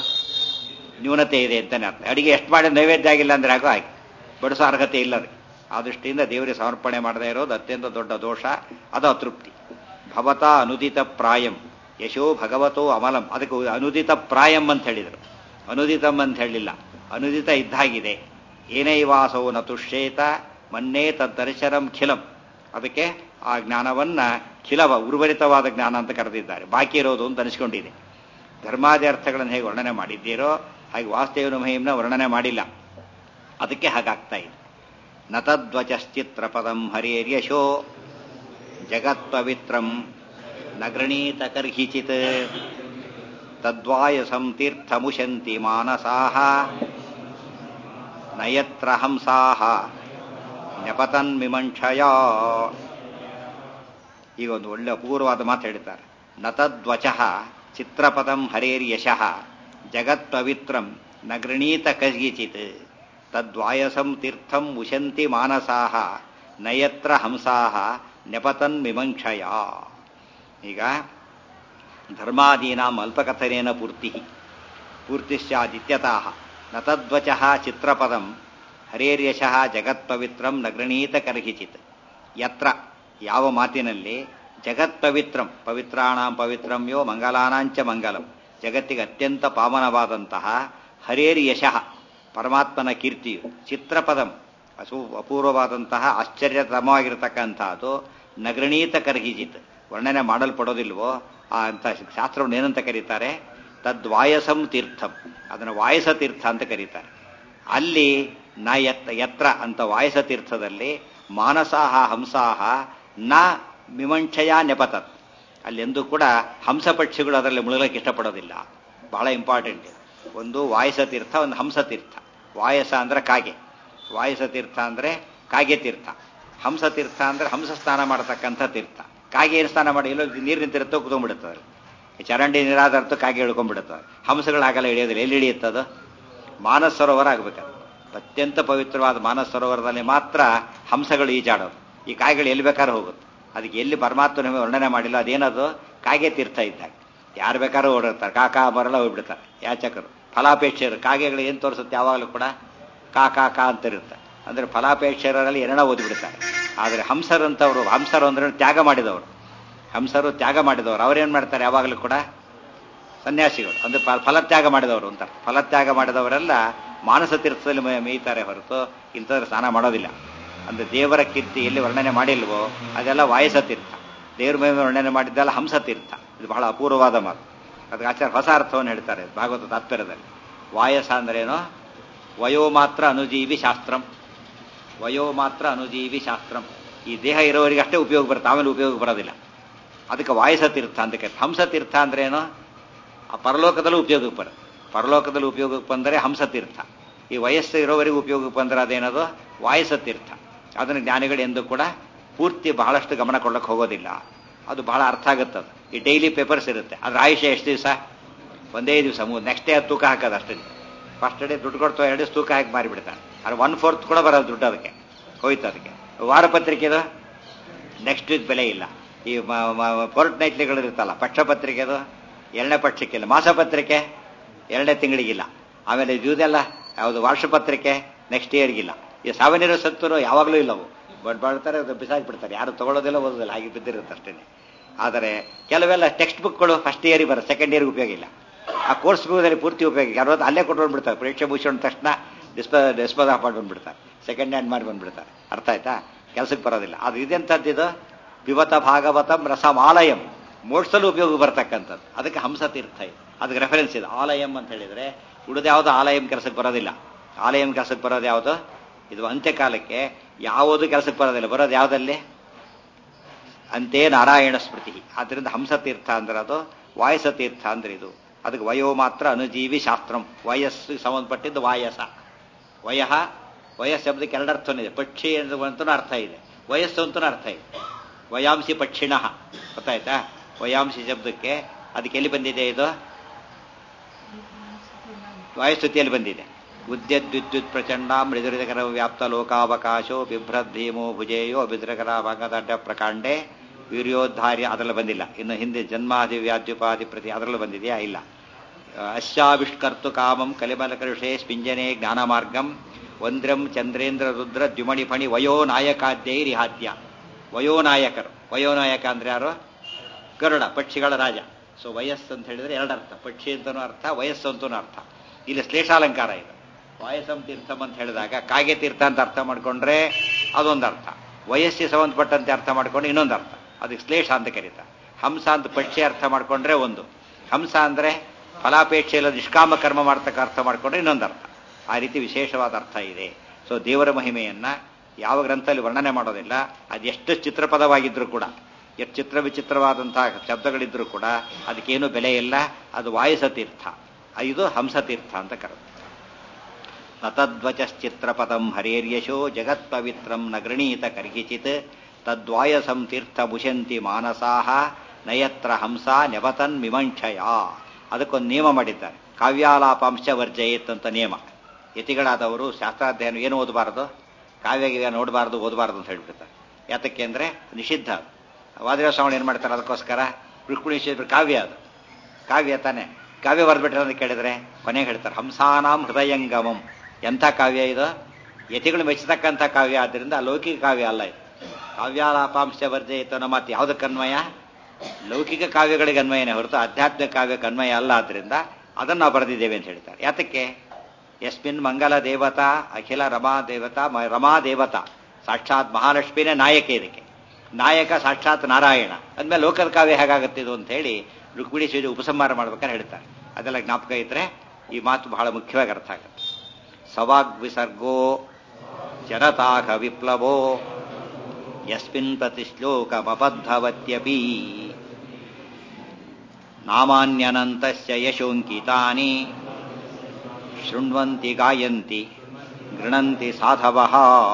ನ್ಯೂನತೆ ಇದೆ ಅಂತಾನೆ ಅರ್ಥ ಅಡಿಗೆ ಎಷ್ಟು ಮಾಡಿ ನೈವೇದ್ಯ ಆಗಿಲ್ಲ ಅಂದ್ರೆ ಆಗೋ ಹಾಗೆ ಬಡಿಸೋ ಅರ್ಹತೆ ಇಲ್ಲ ಅದಕ್ಕೆ ಆ ದೃಷ್ಟಿಯಿಂದ ದೇವರಿಗೆ ಸಮರ್ಪಣೆ ಮಾಡದೇ ಇರೋದು ಅತ್ಯಂತ ದೊಡ್ಡ ದೋಷ ಅದು ಅತೃಪ್ತಿ ಭವತ ಅನುದಿತ ಪ್ರಾಯಂ ಯಶೋ ಭಗವತೋ ಅಮಲಂ ಅದಕ್ಕೆ ಅನುದಿತ ಪ್ರಾಯಂ ಅಂತ ಹೇಳಿದರು ಅನುದಿತಂ ಅಂತ ಹೇಳಿಲ್ಲ ಅನುದಿತ ಇದ್ದಾಗಿದೆ ಏನೈವಾಸವು ನ ತುಷ್ಯೇತ ಮನ್ನೇ ತದ್ದರ್ಶನಂ ಖಿಲಂ ಅದಕ್ಕೆ ಆ ಜ್ಞಾನವನ್ನ ಖಿಲವ ಉರ್ವರಿತವಾದ ಜ್ಞಾನ ಅಂತ ಕರೆದಿದ್ದಾರೆ ಬಾಕಿ ಇರೋದು ಅಂತ ಅನಿಸ್ಕೊಂಡಿದೆ ಧರ್ಮಾದಿ ಅರ್ಥಗಳನ್ನು ಹೇಗೆ ವರ್ಣನೆ ಮಾಡಿದ್ದೀರೋ ಹಾಗೆ ವಾಸ್ತೇವನ ಮಹಿಮ್ನ ವರ್ಣನೆ ಮಾಡಿಲ್ಲ ಅದಕ್ಕೆ ಹಾಗಾಗ್ತಾ ಇದೆ ನತದ್ವಚಶ್ಚಿತ್ರಪದಂ ಹರೇರ್ಯಶೋ ಜಗತ್ಪವಿತ್ರಂ ನ ಗೃಣೀತ ಕರ್ಹಿಚಿತ್ ತದ್ವಾಯಸಂ ತೀರ್ಥಮುಶಂತಿ ಮಾನಸಾಹ ನಯತ್ರ ಹಂಸಾಹ ನೆಪತನ್ಮಿಮಂಕ್ಷಯ ಈಗ ಒಂದು ಒಳ್ಳೆ ಅಪೂರ್ವವಾದ ಮಾತು ಹೇಳ್ತಾರೆ ನತದ್ವಚ ಚಿತ್ರಪದಂ ಹರೇರ್ಯಶಃ ಜಗತ್ಪವಿತ್ರಂ ನ ಗೃಣೀತ ಕರ್ಹಿಚಿತ್ ತದ್ವಾಯಸಂ ತೀರ್ಥಂ ಉಶಂತಿ ಮಾನಸಾಹ ನಯತ್ರ ಹಂಸಾಹ ನೆಪತನ್ ಮಿಮಂಕ್ಷಯ ಈಗ ಧರ್ಮಾದೀನಾಂ ಅಲ್ಪಕಥನೇನ ಪೂರ್ತಿ ಪೂರ್ತಿಶ್ಚಾದಿತ್ಯತಾಹ ನ ತದ್ವಚಃ ಚಿತ್ರಪದಂ ಹರೇರ್ಯಶಃ ಜಗತ್ಪವಿತ್ರಂ ನ ಗೃಣೀತ ಕರ್ಹಿಚಿತ್ ಯತ್ರ ಯಾವ ಮಾತಿನಲ್ಲಿ ಜಗತ್ಪವಿತ್ರಂ ಪವಿತ್ರಾಣಾಂ ಪವಿತ್ರಂ ಯೋ ಮಂಗಲಾನಾಂಚ ಮಂಗಲಂ ಜಗತ್ತಿಗೆ ಅತ್ಯಂತ ಪಾವನವಾದಂತಹ ಹರೇರ್ ಯಶಃ ಪರಮಾತ್ಮನ ಕೀರ್ತಿಯು ಚಿತ್ರಪದಂ ಅಸು ಅಪೂರ್ವವಾದಂತಹ ಆಶ್ಚರ್ಯತಮವಾಗಿರತಕ್ಕಂಥದ್ದು ನಗರಣೀತ ಕರ್ಹಿಜಿತ್ ವರ್ಣನೆ ಮಾಡಲ್ಪಡೋದಿಲ್ವೋ ಆ ಅಂತ ಶಾಸ್ತ್ರವನ್ನು ಏನಂತ ಕರೀತಾರೆ ತದ್ವಾಯಸಂ ತೀರ್ಥಂ ಅದನ್ನು ವಾಯಸ ತೀರ್ಥ ಅಂತ ಕರೀತಾರೆ ಅಲ್ಲಿ ನ ಎತ್ತ ಎತ್ರ ಅಂತ ವಾಯಸ ತೀರ್ಥದಲ್ಲಿ ಮಾನಸಾಹ ಹಂಸಾಹ ನ ಮಿಮಂಕ್ಷಯ ನೆಪತತ್ ಅಲ್ಲೆಂದೂ ಕೂಡ ಹಂಸ ಪಕ್ಷಿಗಳು ಅದರಲ್ಲಿ ಮುಳುಗಕ್ಕೆ ಇಷ್ಟಪಡೋದಿಲ್ಲ ಬಹಳ ಇಂಪಾರ್ಟೆಂಟ್ ಒಂದು ವಾಯಸ ತೀರ್ಥ ಒಂದು ಹಂಸ ತೀರ್ಥ ವಾಯಸ ಅಂದ್ರೆ ಕಾಗೆ ವಾಯಸ ತೀರ್ಥ ಅಂದ್ರೆ ಕಾಗೆ ತೀರ್ಥ ಹಂಸ ತೀರ್ಥ ಅಂದ್ರೆ ಹಂಸ ಸ್ನಾನ ಮಾಡತಕ್ಕಂಥ ತೀರ್ಥ ಕಾಗೆ ಏನು ಸ್ನಾನ ಮಾಡಿ ಎಲ್ಲೋ ನೀರು ನಿಂತಿರುತ್ತೋ ಕುತ್ಕೊಂಡ್ಬಿಡುತ್ತದೆ ಚರಂಡಿ ನೀರಾದರ್ಥ ಕಾಗೆ ಇಳ್ಕೊಂಡ್ಬಿಡುತ್ತದೆ ಹಂಸಗಳು ಆಗಲ್ಲ ಇಳಿಯೋದಿಲ್ಲ ಎಲ್ಲಿ ಇಳಿಯುತ್ತದು ಮಾನಸ ಸರೋವರ ಆಗ್ಬೇಕದು ಅತ್ಯಂತ ಪವಿತ್ರವಾದ ಮಾನಸ ಸರೋವರದಲ್ಲಿ ಮಾತ್ರ ಹಂಸಗಳು ಈಜಾಡೋದು ಈ ಕಾಯಿಗಳು ಎಲ್ಲಿ ಬೇಕಾದ್ರೂ ಹೋಗುತ್ತೆ ಅದಕ್ಕೆ ಎಲ್ಲಿ ಪರಮಾತ್ಮ ನಮಗೆ ವರ್ಣನೆ ಮಾಡಿಲ್ಲ ಅದೇನದು ಕಾಗೆ ತೀರ್ಥ ಇದ್ದಾಗ ಯಾರು ಬೇಕಾದ್ರೂ ಓಡಿರ್ತಾರೆ ಕಾಕಾ ಬರಲ್ಲ ಹೋಗ್ಬಿಡ್ತಾರೆ ಯಾಚಕರು ಫಲಾಪೇಕ್ಷರು ಕಾಗೆಗಳು ಏನು ತೋರಿಸುತ್ತೆ ಯಾವಾಗಲೂ ಕೂಡ ಕಾ ಕಾ ಕಾ ಅಂತಿರುತ್ತೆ ಅಂದ್ರೆ ಫಲಾಪೇಕ್ಷರಲ್ಲಿ ಎರಡ ಓದಿಬಿಡ್ತಾರೆ ಆದರೆ ಹಂಸರಂತವರು ಹಂಸರು ಅಂದ್ರೆ ತ್ಯಾಗ ಮಾಡಿದವರು ಹಂಸರು ತ್ಯಾಗ ಮಾಡಿದವರು ಅವ್ರೇನ್ ಮಾಡ್ತಾರೆ ಯಾವಾಗಲೂ ಕೂಡ ಸನ್ಯಾಸಿಗಳು ಅಂದ್ರೆ ಫಲತ್ಯಾಗ ಮಾಡಿದವರು ಅಂತ ಫಲತ್ಯಾಗ ಮಾಡಿದವರೆಲ್ಲ ಮಾನಸ ತೀರ್ಥದಲ್ಲಿ ಮೇಯ್ತಾರೆ ಹೊರತು ಇಂಥವ್ರು ಸ್ನಾನ ಮಾಡೋದಿಲ್ಲ ಅಂದ್ರೆ ದೇವರ ಕೀರ್ತಿ ಎಲ್ಲಿ ವರ್ಣನೆ ಮಾಡಿಲ್ವೋ ಅದೆಲ್ಲ ವಾಯಸ ತೀರ್ಥ ದೇವ್ರ ಮೇಲೆ ವರ್ಣನೆ ಮಾಡಿದ್ದೆಲ್ಲ ಹಂಸ ತೀರ್ಥ ಇದು ಬಹಳ ಅಪೂರ್ವವಾದ ಮಾತು ಅದಕ್ಕೆ ಆಚಾರ್ಯ ಹೊಸ ಅರ್ಥವನ್ನು ಹೇಳ್ತಾರೆ ಭಾಗವತ ತಾತ್ಪರ್ಯದಲ್ಲಿ ವಾಯಸ ಅಂದ್ರೇನು ವಯೋ ಮಾತ್ರ ಅನುಜೀವಿ ಶಾಸ್ತ್ರಂ ವಯೋ ಮಾತ್ರ ಅನುಜೀವಿ ಶಾಸ್ತ್ರಂ ಈ ದೇಹ ಇರೋವರಿಗೆ ಅಷ್ಟೇ ಉಪಯೋಗ ಬರುತ್ತೆ ಆಮೇಲೆ ಉಪಯೋಗ ಬರೋದಿಲ್ಲ ಅದಕ್ಕೆ ವಾಯಸ ತೀರ್ಥ ಅಂತ ಕರೀತಾರೆ ಹಂಸ ತೀರ್ಥ ಅಂದ್ರೇನು ಆ ಪರಲೋಕದಲ್ಲೂ ಉಪಯೋಗಕ್ಕೆ ಬರುತ್ತೆ ಪರಲೋಕದಲ್ಲಿ ಉಪಯೋಗಕ್ಕೆ ಬಂದರೆ ಹಂಸ ತೀರ್ಥ ಈ ವಯಸ್ಸು ಇರೋವರೆಗೂ ಉಪಯೋಗಕ್ಕೆ ಬಂದರೆ ಅದೇನದು ವಾಯಸ ತೀರ್ಥ ಅದನ್ನು ಜ್ಞಾನಿಗಳು ಎಂದು ಕೂಡ ಪೂರ್ತಿ ಬಹಳಷ್ಟು ಗಮನ ಕೊಡಕ್ಕೆ ಹೋಗೋದಿಲ್ಲ ಅದು ಬಹಳ ಅರ್ಥ ಆಗುತ್ತದು ಈ ಡೈಲಿ ಪೇಪರ್ಸ್ ಇರುತ್ತೆ ಅದ್ರ ಆಯುಷ್ಯ ಎಷ್ಟು ದಿವಸ ಒಂದೇ ದಿವಸ ನೆಕ್ಸ್ಟ್ ಡೇ ತೂಕ ಹಾಕೋದು ಅಷ್ಟೇ ಫಸ್ಟ್ ಡೇ ದುಡ್ಡು ಕೊಡ್ತೋ ಎರಡು ದಿವಸ ತೂಕ ಹಾಕಿ ಮಾರಿಬಿಡ್ತಾನೆ ಅದು ಒನ್ ಫೋರ್ತ್ ಕೂಡ ಬರೋದು ದುಡ್ಡು ಅದಕ್ಕೆ ಹೋಯ್ತು ಅದಕ್ಕೆ ವಾರಪತ್ರಿಕೆದು ನೆಕ್ಸ್ಟ್ ವೀಕ್ ಬೆಲೆ ಇಲ್ಲ ಈ ಫೋರ್ಟ್ ನೈಟ್ಲಿಗಳು ಇರುತ್ತಲ್ಲ ಪಕ್ಷಪತ್ರಿಕೆದು ಎರಡನೇ ಪಕ್ಷಕ್ಕಿಲ್ಲ ಮಾಸಪತ್ರಿಕೆ ಎರಡನೇ ತಿಂಗಳಿಗಿಲ್ಲ ಆಮೇಲೆ ಇದೆಲ್ಲ ಯಾವುದು ವಾರ್ಷಪತ್ರಿಕೆ ನೆಕ್ಸ್ಟ್ ಇಯರ್ಗಿಲ್ಲ ಈ ಸಾವನಿರೋ ಸತ್ತರು ಯಾವಾಗಲೂ ಇಲ್ಲವು ಬಟ್ ಬಾಳ್ತಾರೆ ಅದು ಬಿಸಾಕ್ಬಿಡ್ತಾರೆ ಯಾರು ತಗೊಳ್ಳೋದಿಲ್ಲ ಓದೋದಿಲ್ಲ ಹಾಗೆ ಬಿದ್ದಿರುತ್ತೆ ಅಷ್ಟೇ ಆದರೆ ಕೆಲವೆಲ್ಲ ಟೆಕ್ಸ್ಟ್ ಬುಕ್ಗಳು ಫಸ್ಟ್ ಇಯರ್ಗೆ ಬರುತ್ತೆ ಸೆಕೆಂಡ್ ಇಯರ್ಗೆ ಉಪಯೋಗ ಇಲ್ಲ ಆ ಕೋರ್ಸ್ ಬುಕ್ದಲ್ಲಿ ಪೂರ್ತಿ ಉಪಯೋಗ ಯಾರು ಅಲ್ಲೇ ಕೊಟ್ಟು ಬಿಡ್ತಾರೆ ಪರೀಕ್ಷೆ ಮುಗಿಸ್ಕೊಂಡ ತಕ್ಷಣ ಡಿಸ್ಪ ಡಿಸ್ಪೋಸ್ ಆಫ್ ಮಾಡಿ ಬಂದ್ಬಿಡ್ತಾರೆ ಸೆಕೆಂಡ್ ಹ್ಯಾಂಡ್ ಮಾಡಿ ಬಂದ್ಬಿಡ್ತಾರೆ ಅರ್ಥ ಆಯ್ತಾ ಕೆಲಸಕ್ಕೆ ಬರೋದಿಲ್ಲ ಅದು ಇದೆಂಥದ್ದಿದು ಪಿಬತ ಭಾಗವತಂ ರಸಮಾಲಯಂ ಮೋಡ್ಸಲು ಉಪಯೋಗ ಬರ್ತಕ್ಕಂಥದ್ದು ಅದಕ್ಕೆ ಹಂಸ ತೀರ್ಥ ಇದೆ ಅದಕ್ಕೆ ರೆಫರೆನ್ಸ್ ಇದೆ ಆಲಯಂ ಅಂತ ಹೇಳಿದ್ರೆ ಉಳಿದ ಯಾವುದು ಆಲಯಂ ಕೆಲಸಕ್ಕೆ ಬರೋದಿಲ್ಲ ಆಲಯಂ ಕೆಲಸಕ್ಕೆ ಬರೋದು ಯಾವುದು ಇದು ಅಂತ್ಯಕಾಲಕ್ಕೆ ಯಾವುದು ಕೆಲಸಕ್ಕೆ ಬರೋದಿಲ್ಲ ಬರೋದು ಯಾವುದಲ್ಲಿ ಅಂತೆ ನಾರಾಯಣ ಸ್ಮೃತಿ ಆದ್ದರಿಂದ ಹಂಸ ತೀರ್ಥ ಅಂದ್ರೆ ಅದು ವಾಯಸ ತೀರ್ಥ ಅಂದ್ರೆ ಇದು ಅದಕ್ಕೆ ವಯೋ ಮಾತ್ರ ಅನುಜೀವಿ ಶಾಸ್ತ್ರಂ ವಯಸ್ಸು ಸಂಬಂಧಪಟ್ಟಿದ್ದು ವಾಯಸ ವಯಃ ವಯಸ್ಸು ಶಬ್ದಕ್ಕೆ ಎರಡು ಅರ್ಥನಿದೆ ಪಕ್ಷಿ ಅಂತೂ ಅರ್ಥ ಇದೆ ವಯಸ್ಸು ಅಂತೂ ಅರ್ಥ ಇದೆ ವಯಾಂಸಿ ಪಕ್ಷಿಣ ಗೊತ್ತಾಯ್ತಾ ವಯಾಂಸಿ ಶಬ್ದಕ್ಕೆ ಅದಕ್ಕೆ ಎಲ್ಲಿ ಬಂದಿದೆ ಇದು ವಾಯುಸ್ತುತಿಯಲ್ಲಿ ಬಂದಿದೆ ಉದ್ಯದ್ವಿದ್ಯುತ್ ಪ್ರಚಂಡ ಮೃದುರಿದಕರ ವ್ಯಾಪ್ತ ಲೋಕಾವಕಾಶೋ ಬಿಭ್ರದ್ ಭೀಮೋ ಭುಜೇಯೋ ಅಭಿದ್ರಕರ ಭಾಗದಡ್ಡ ಪ್ರಕಾಂಡೆ ವೀರ್ಯೋದ್ಧಾರ್ಯ ಅದರಲ್ಲಿ ಬಂದಿಲ್ಲ ಇನ್ನು ಹಿಂದೆ ಜನ್ಮಾದಿ ವ್ಯಾದ್ಯುಪಾದಿ ಪ್ರತಿ ಅದರಲ್ಲೂ ಬಂದಿದೆಯಾ ಇಲ್ಲ ಅಶ್ಯಾವಿಷ್ಕರ್ತು ಕಾಮಂ ಕಲಿಮಲಕರುಷೇ ಸ್ಪಿಂಜನೆ ಜ್ಞಾನ ಮಾರ್ಗಂ ವಂದ್ರಂ ಚಂದ್ರೇಂದ್ರ ರುದ್ರ ದ್ಯುಮಣಿ ಫಣಿ ವಯೋ ನಾಯಕಾದ್ಯೈರಿಹಾದ್ಯ ವಯೋನಾಯಕರು ವಯೋನಾಯಕ ಅಂದ್ರೆ ಯಾರು ಗರುಡ ಪಕ್ಷಿಗಳ ರಾಜ ಸೊ ವಯಸ್ಸು ಅಂತ ಹೇಳಿದ್ರೆ ಎರಡರ್ಥ ಪಕ್ಷಿ ಅಂತನೂ ಅರ್ಥ ವಯಸ್ಸು ಅಂತನೂ ಅರ್ಥ ಇಲ್ಲಿ ಶ್ಲೇಷಾಲಂಕಾರ ಇದು ವಯಸ್ಸಂ ತೀರ್ಥಂ ಅಂತ ಹೇಳಿದಾಗ ಕಾಗೆ ತೀರ್ಥ ಅಂತ ಅರ್ಥ ಮಾಡ್ಕೊಂಡ್ರೆ ಅದೊಂದು ಅರ್ಥ ವಯಸ್ಸಿಗೆ ಸಂಬಂಧಪಟ್ಟಂತೆ ಅರ್ಥ ಮಾಡ್ಕೊಂಡು ಇನ್ನೊಂದು ಅರ್ಥ ಅದಕ್ಕೆ ಶ್ಲೇಷ ಅಂತ ಕರೀತಾರೆ ಹಂಸ ಅಂತ ಪಕ್ಷಿ ಅರ್ಥ ಮಾಡ್ಕೊಂಡ್ರೆ ಒಂದು ಹಂಸ ಅಂದ್ರೆ ಫಲಾಪೇಕ್ಷೆ ಇಲ್ಲ ನಿಷ್ಕಾಮ ಕರ್ಮ ಮಾಡ್ತಕ್ಕ ಅರ್ಥ ಮಾಡ್ಕೊಂಡ್ರೆ ಇನ್ನೊಂದು ಅರ್ಥ ಆ ರೀತಿ ವಿಶೇಷವಾದ ಅರ್ಥ ಇದೆ ಸೊ ದೇವರ ಮಹಿಮೆಯನ್ನ ಯಾವ ಗ್ರಂಥದಲ್ಲಿ ವರ್ಣನೆ ಮಾಡೋದಿಲ್ಲ ಅದೆಷ್ಟು ಚಿತ್ರಪದವಾಗಿದ್ರೂ ಕೂಡ ಎಷ್ಟು ಚಿತ್ರ ವಿಚಿತ್ರವಾದಂತಹ ಶಬ್ದಗಳಿದ್ರೂ ಕೂಡ ಅದಕ್ಕೇನು ಬೆಲೆ ಇಲ್ಲ ಅದು ವಾಯಸ ತೀರ್ಥ ಇದು ಹಂಸ ತೀರ್ಥ ಅಂತ ಕರೆದು ನತದ್ವಚಶ್ಚಿತ್ರಪದಂ ಹರೇರ್ಯಶೋ ಜಗತ್ಪವಿತ್ರಂ ನ ಗೃಣೀತ ಕರ್ಹಿಚಿತ್ ತದ್ವಾಯಸಂ ತೀರ್ಥ ಮುಷಂತಿ ಮಾನಸಾಹ ನಯತ್ರ ಹಂಸ ನೆವತನ್ ಮಿಮಂಕ್ಷಯ ಅದಕ್ಕೊಂದು ನಿಯಮ ಮಾಡಿದ್ದಾರೆ ಕಾವ್ಯಾಲಾಪಾಂಶ ವರ್ಜಯೇತ್ ಅಂತ ನಿಯಮ ಯತಿಗಳಾದವರು ಶಾಸ್ತ್ರಾಧ್ಯಯನ ಏನು ಓದಬಾರದು ಕಾವ್ಯ ಗಿವ್ಯ ನೋಡಬಾರ್ದು ಓದಬಾರ್ದು ಅಂತ ಹೇಳ್ಬಿಡ್ತಾರೆ ಯಾತಕ್ಕೆ ಅಂದರೆ ನಿಷಿದ್ಧ ಅದು ವಾದಿರಾಜ ಶ್ರವಣ ಏನು ಮಾಡ್ತಾರೆ ಅದಕ್ಕೋಸ್ಕರ ರುಕ್ಮಿಣಿ ನಿಷಿದ್ಧ ಕಾವ್ಯ ಅದು ಕಾವ್ಯ ತಾನೆ ಕಾವ್ಯ ಬರೆದ್ಬಿಟ್ರೆ ಅಂತ ಕೇಳಿದ್ರೆ ಕೊನೆಗೆ ಹೇಳ್ತಾರೆ ಹಂಸಾನಾಂ ಹೃದಯಂಗಮಂ ಎಂಥ ಕಾವ್ಯ ಇದು ಯತಿಗಳು ಮೆಚ್ಚತಕ್ಕಂಥ ಕಾವ್ಯ ಆದ್ದರಿಂದ ಲೌಕಿಕ ಕಾವ್ಯ ಅಲ್ಲ ಇದು ಕಾವ್ಯಾಲಾಪಾಂಶ ವರ್ಜಯಿತ ನಮ್ಮ ಮಾತು ಯಾವುದಕ್ಕೆ ಅನ್ವಯ ಲೌಕಿಕ ಕಾವ್ಯಗಳಿಗೆ ಅನ್ವಯನೇ ಹೊರತು ಆಧ್ಯಾತ್ಮಿಕ ಕಾವ್ಯಕ್ಕೆ ಅನ್ವಯ ಅಲ್ಲ ಆದ್ದರಿಂದ ಅದನ್ನು ನಾವು ಬರೆದಿದ್ದೇವೆ ಅಂತ ಹೇಳ್ತಾರೆ ಯಾತಕ್ಕೆ ಯಸ್ಮಿನ್ ಮಂಗಲ ದೇವತಾ ಅಖಿಲ ರಮಾ ದೇವತಾ ಮ- ರಮಾ ದೇವತಾ ಸಾಕ್ಷಾತ್ ಮಹಾಲಕ್ಷ್ಮಿನೇ ನಾಯಕ ಇದಕ್ಕೆ ನಾಯಕ ಸಾಕ್ಷಾತ್ ನಾರಾಯಣ ಅಂದಮೇಲೆ ಲೋಕದ ಕಾವ್ಯ ಹೇಗಾಗುತ್ತೆ ಇದು ಅಂತ ಹೇಳಿ ರುಕ್ಮಿಣಿ ಶ್ರೀ ಉಪಸಂಹಾರ ಮಾಡ್ಬೇಕಾದ್ರೆ ಹೇಳ್ತಾರೆ ಅದೆಲ್ಲ ಜ್ಞಾಪಕ ಇದ್ರೆ ಈ ಮಾತು ಬಹಳ ಮುಖ್ಯವಾಗಿ ಅರ್ಥ ಆಗುತ್ತೆ ಸವಾಗ್ ವಿಸರ್ಗೋ ಜನತಾಘ ವಿಪ್ಲವೋ ಯಸ್ಮಿನ್ ಪ್ರತಿ ಶ್ಲೋಕಮಬದ್ಧವತ್ಯಪಿ ನಾಮಾನ್ಯನಂತಸ್ಯ ಯಶೋಂಕಿತಾನಿ ಶೃಣ್ವಂತಿ ಗಾಯಂತಿ ಗೃಣಂತಿ ಸಾಧವಃ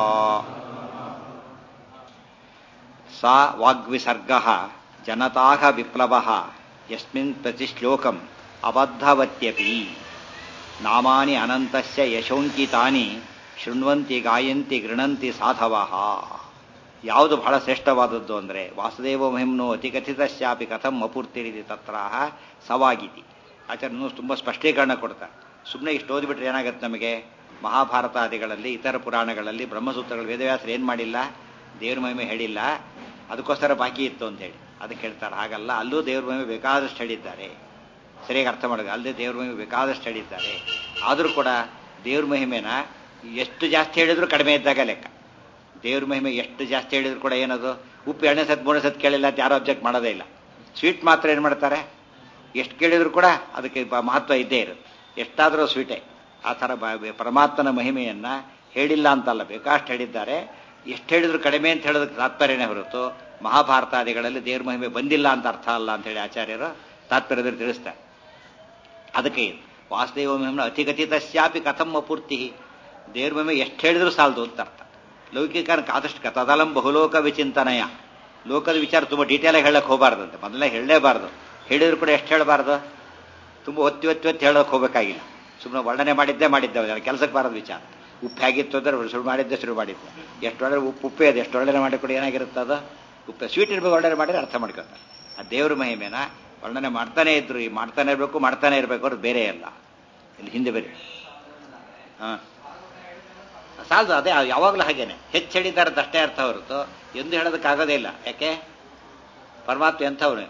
ಸಾ ವಾಗ್ವಿಸರ್ಗಃ ಜನತಾಃ ವಿಪ್ಲವಃ ಯಸ್ಮಿನ್ ಪ್ರತಿ ಶ್ಲೋಕಂ ಅಬದ್ಧವತ್ಯಪಿ ನಾಮಾನಿ ಅನಂತಸ್ಯ ಯಶೋಂಕಿತಾನಿ ಶೃಣ್ವಂತಿ ಗಾಯಂತಿ ಗೃಣಂತಿ ಸಾಧವಃ ಯಾವುದು ಬಹಳ ಶ್ರೇಷ್ಠವಾದದ್ದು ಅಂದರೆ ವಾಸುದೇವ ಮಹಿಮ್ನೋ ಅತಿಕಥಿತಶ್ಚಾಪಿ ಕಥಂ ಅಪೂರ್ತಿರಿದಿ ತತ್ರಾಹ ಸವಾಗಿತಿ ಆಚಾರ್ಯನು ತುಂಬ ಸ್ಪಷ್ಟೀಕರಣ ಕೊಡ್ತಾರೆ ಸುಮ್ಮನೆ ಇಷ್ಟು ಓದಿಬಿಟ್ರೆ ಏನಾಗುತ್ತೆ ನಮಗೆ ಮಹಾಭಾರತಾದಿಗಳಲ್ಲಿ ಇತರ ಪುರಾಣಗಳಲ್ಲಿ ಬ್ರಹ್ಮಸೂತ್ರಗಳು ವೇದವ್ಯಾಸರು ಏನು ಮಾಡಿಲ್ಲ ದೇವ್ರ ಮಹಿಮೆ ಹೇಳಿಲ್ಲ ಅದಕ್ಕೋಸ್ಕರ ಬಾಕಿ ಇತ್ತು ಅಂತ ಹೇಳಿ ಅದಕ್ಕೆ ಹೇಳ್ತಾರೆ ಹಾಗಲ್ಲ ಅಲ್ಲೂ ದೇವ್ರ ಮಹಿಮೆ ಬೇಕಾದಷ್ಟು ಹೇಳಿದ್ದಾರೆ ಸರಿಯಾಗಿ ಅರ್ಥ ಮಾಡೋದು ಅಲ್ಲದೆ ದೇವ್ರ ಮಹಿಮೆ ಬೇಕಾದಷ್ಟು ಹೇಳಿದ್ದಾರೆ ಆದರೂ ಕೂಡ ದೇವ್ರ ಮಹಿಮೆನ ಎಷ್ಟು ಜಾಸ್ತಿ ಹೇಳಿದ್ರು ಕಡಿಮೆ ಇದ್ದಾಗ ಲೆಕ್ಕ ದೇವ್ರ ಮಹಿಮೆ ಎಷ್ಟು ಜಾಸ್ತಿ ಹೇಳಿದ್ರು ಕೂಡ ಏನದು ಉಪ್ಪು ಎರಡನೇ ಸತ್ ಮೂರನೇ ಸತ್ ಕೇಳಿಲ್ಲ ಅಂತ ಯಾರು ಅಬ್ಜೆಕ್ಟ್ ಮಾಡೋದೇ ಇಲ್ಲ ಸ್ವೀಟ್ ಮಾತ್ರ ಏನು ಮಾಡ್ತಾರೆ ಎಷ್ಟು ಕೇಳಿದ್ರು ಕೂಡ ಅದಕ್ಕೆ ಬ- ಮಹತ್ವ ಇದ್ದೇ ಇರುತ್ತೆ ಎಷ್ಟಾದರೂ ಸ್ವೀಟೇ ಆ ಥರ ಬ- ಪರಮಾತ್ಮನ ಮಹಿಮೆಯನ್ನ ಹೇಳಿಲ್ಲ ಅಂತಲ್ಲ ಬೇಕಾಷ್ಟು ಹೇಳಿದ್ದಾರೆ ಎಷ್ಟು ಹೇಳಿದ್ರು ಕಡಿಮೆ ಅಂತ ಹೇಳೋದಕ್ಕೆ ತಾತ್ಪರ್ಯನೇ ಹೊರತು ಮಹಾಭಾರತಾದಿಗಳಲ್ಲಿ ದೇವ್ರ ಮಹಿಮೆ ಬಂದಿಲ್ಲ ಅಂತ ಅರ್ಥ ಅಲ್ಲ ಅಂತ ಹೇಳಿ ಆಚಾರ್ಯರು ತಾತ್ಪರ್ಯದಲ್ಲಿ ತಿಳಿಸ್ತಾರೆ ಅದಕ್ಕೆ ಇದು. ವಾಸುದೇವ ಮಹಿಮನ ಅತಿಗತಿತಸ್ಯಾಪಿ ಕಥಂ ಅಪೂರ್ತಿ ದೇವ್ರ ಮಹಿಮೆ ಎಷ್ಟು ಹೇಳಿದ್ರು ಸಾಲದು ಅಂತ ಅರ್ಥ ಲೌಕಿಕನಕ್ಕೆ ಆದಷ್ಟು ಕಥದಲಂ ಬಹುಲೋಕ ವಿಚಿಂತನಯ ಲೋಕದ ವಿಚಾರ ತುಂಬ ಡೀಟೇಲಾಗಿ ಹೇಳಕ್ಕೆ ಹೋಗಬಾರ್ದಂತೆ ಮೊದಲೇ ಹೇಳಲೇಬಾರ್ದು ಹೇಳಿದ್ರು ಕೂಡ ಎಷ್ಟು ಹೇಳಬಾರ್ದು ತುಂಬ ಒತ್ತಿ ಒತ್ತಿ ಒತ್ತಿ ಹೇಳೋಕೆ ಹೋಗಬೇಕಾಗಿಲ್ಲ ಸುಮ್ಮನೆ ವರ್ಣನೆ ಮಾಡಿದ್ದೇ ಮಾಡಿದ್ದೆ ಕೆಲಸಕ್ಕೆ ಬಾರದು ವಿಚಾರ ಉಪ್ಪು ಹೇಗಿತ್ತು ಅಂದ್ರೆ ಶುರು ಮಾಡಿದ್ದೆ ಶುರು ಮಾಡಿದ್ದೆ ಎಷ್ಟು ಒಳ್ಳೆ ಉಪ್ಪು ಉಪ್ಪೇ ಅದು ಎಷ್ಟು ಒಳ್ಳೆ ಮಾಡಿ ಕೂಡ ಏನಾಗಿರುತ್ತೆ ಅದು ಉಪ್ಪು ಸ್ವೀಟ್ ಇರ್ಬೇಕು ಒಳ್ಳೆ ಮಾಡಿದ್ರೆ ಅರ್ಥ ಮಾಡ್ಕೊತಾರೆ ಆ ದೇವ್ರ ಮಹಿಮೆನ ವರ್ಣನೆ ಮಾಡ್ತಾನೆ ಇದ್ರು ಈ ಮಾಡ್ತಾನೆ ಇರಬೇಕು ಮಾಡ್ತಾನೆ ಇರಬೇಕು ಅವ್ರು ಬೇರೆ ಅಲ್ಲ ಇಲ್ಲಿ ಹಿಂದೆ ಬೇರೆ ಹಾಂ ಸಾಲದು ಅದೇ ಯಾವಾಗಲೂ ಹಾಗೇನೆ ಹೆಚ್ಚು ಹೇಳಿದ್ದಾರೆ ಅಂತ ಅಷ್ಟೇ ಅರ್ಥ ಹೊರತು ಎಂದು ಹೇಳೋದಕ್ಕಾಗೋದೇ ಇಲ್ಲ ಯಾಕೆ ಪರಮಾತ್ಮ ಎಂಥವನು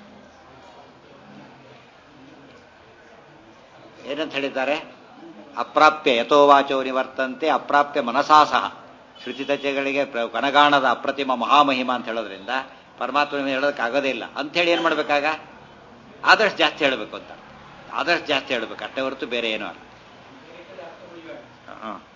ಏನಂತ ಹೇಳಿದ್ದಾರೆ ಅಪ್ರಾಪ್ಯ ಯಥೋವಾಚೋ ನಿವರ್ತಂತೆ ಅಪ್ರಾಪ್ಯ ಮನಸಾ ಸಹ ಶ್ರುತಿತಚೆಗಳಿಗೆ ಪ್ರ- ಕನಗಾಣದ ಅಪ್ರತಿಮ ಮಹಾಮಹಿಮ ಅಂತ ಹೇಳೋದ್ರಿಂದ ಪರಮಾತ್ಮ ಹೇಳೋದಕ್ಕಾಗೋದೇ ಇಲ್ಲ ಅಂಥೇಳಿ ಏನು ಮಾಡ್ಬೇಕಾಗ ಆದಷ್ಟು ಜಾಸ್ತಿ ಹೇಳಬೇಕು ಅಂತ ಆದಷ್ಟು ಜಾಸ್ತಿ ಹೇಳಬೇಕು ಅಷ್ಟೇ ಹೊರತು ಬೇರೆ ಏನೂ ಅಲ್ಲ ಹಾಂ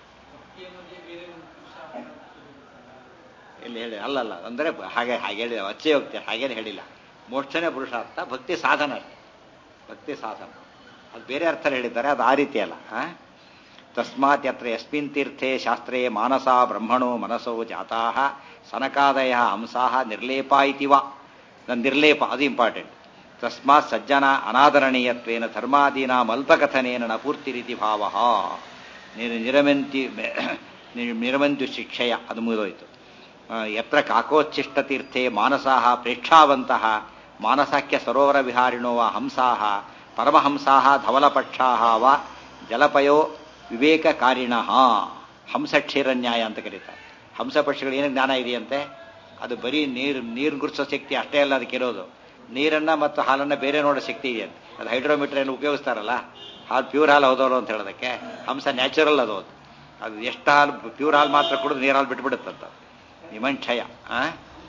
ಇಲ್ಲಿ ಹೇಳಿ ಅಲ್ಲಲ್ಲ ಅಂದರೆ ಹಾಗೆ ಹಾಗೆ ಹೇಳಿದ ಅಚ್ಚೆ ಹೋಗ್ತಾರೆ ಹಾಗೇನು ಹೇಳಿಲ್ಲ ಮೋಕ್ಷನೇ ಪುರುಷಾರ್ಥ ಭಕ್ತಿ ಸಾಧನ ಅಷ್ಟೆ ಭಕ್ತಿ ಸಾಧನ ಅದು ಬೇರೆ ಅರ್ಥ ಹೇಳಿದ್ದಾರೆ ಅದು ಆ ರೀತಿ ಅಲ್ಲ ಆ? ತಸ್ಮಾತ್ ಯತ್ರ ಯಸ್ಮಿನ್ ತೀರ್ಥೆ ಶಾಸ್ತ್ರೇ ಮಾನಸ ಬ್ರಹ್ಮಣೋ ಮನಸೋ ಜಾತಾ ಸನಕಾದಯ ಹಂಸಾ ನಿರ್ಲೇಪ ಇತಿ ವಾ ನನ್ನ ನಿರ್ಲೇಪ ಅದು ಇಂಪಾರ್ಟೆಂಟ್ ತಸ್ಮಾತ್ ಸಜ್ಜನ ಅನಾದರಣೀಯತ್ವೇನ ಧರ್ಮಾದೀನಾಂ ಅಲ್ಪಕಥನೇನ ನ ಪೂರ್ತಿ ರೀತಿ ಭಾವ ನಿರಮಂತಿ ನಿರಮಂತು ಶಿಕ್ಷೆಯ ಅದು ಮುಗಿದೋಯ್ತು ಆ, ಯತ್ರ ಕಾಕೋಚ್ಛಿಷ್ಟತೀರ್ಥೆ ಮಾನಸಾಹ ಪ್ರೇಕ್ಷಾವಂತಹ ಮಾನಸಾಖ್ಯ ಸರೋವರ ವಿಹಾರಿಣೋ ವಾ ಹಂಸಾಹ ಪರಮಹಂಸಾಹ ಧವಲಪಕ್ಷಾಹ ವಾ ಜಲಪಯೋ ವಿವೇಕಕಾರಿಣಃ ಹಂಸಕ್ಷೀರನ್ಯಾಯ ಅಂತ ಕರೀತಾರೆ ಹಂಸ ಪಕ್ಷಿಗಳು ಏನು ಜ್ಞಾನ ಇದೆಯಂತೆ ಅದು ಬರೀ ನೀರು ನೀರು ಗುರ್ಸೋ ಶಕ್ತಿ ಅಷ್ಟೇ ಅಲ್ಲ ಅದಕ್ಕೆ ಇರೋದು ನೀರನ್ನ ಮತ್ತು ಹಾಲನ್ನ ಬೇರೆ ನೋಡೋ ಶಕ್ತಿ ಇದೆಯಂತೆ ಅದು ಹೈಡ್ರೋಮೀಟರ್ ಏನು ಉಪಯೋಗಿಸ್ತಾರಲ್ಲ ಹಾಲು ಪ್ಯೂರ್ ಹಾಲು ಹೌದಲ್ಲ ಅಂತ ಹೇಳೋದಕ್ಕೆ ಹಂಸ ನ್ಯಾಚುರಲ್ ಅದು ಅದು ಅದು ಎಷ್ಟು ಹಾಲು ಪ್ಯೂರ್ ಹಾಲು ಮಾತ್ರ ಕುಡಿದು ನೀರು ಹಾಲು ಬಿಟ್ಬಿಡುತ್ತಂತ ನಿಮಂಕ್ಷಯ ಆ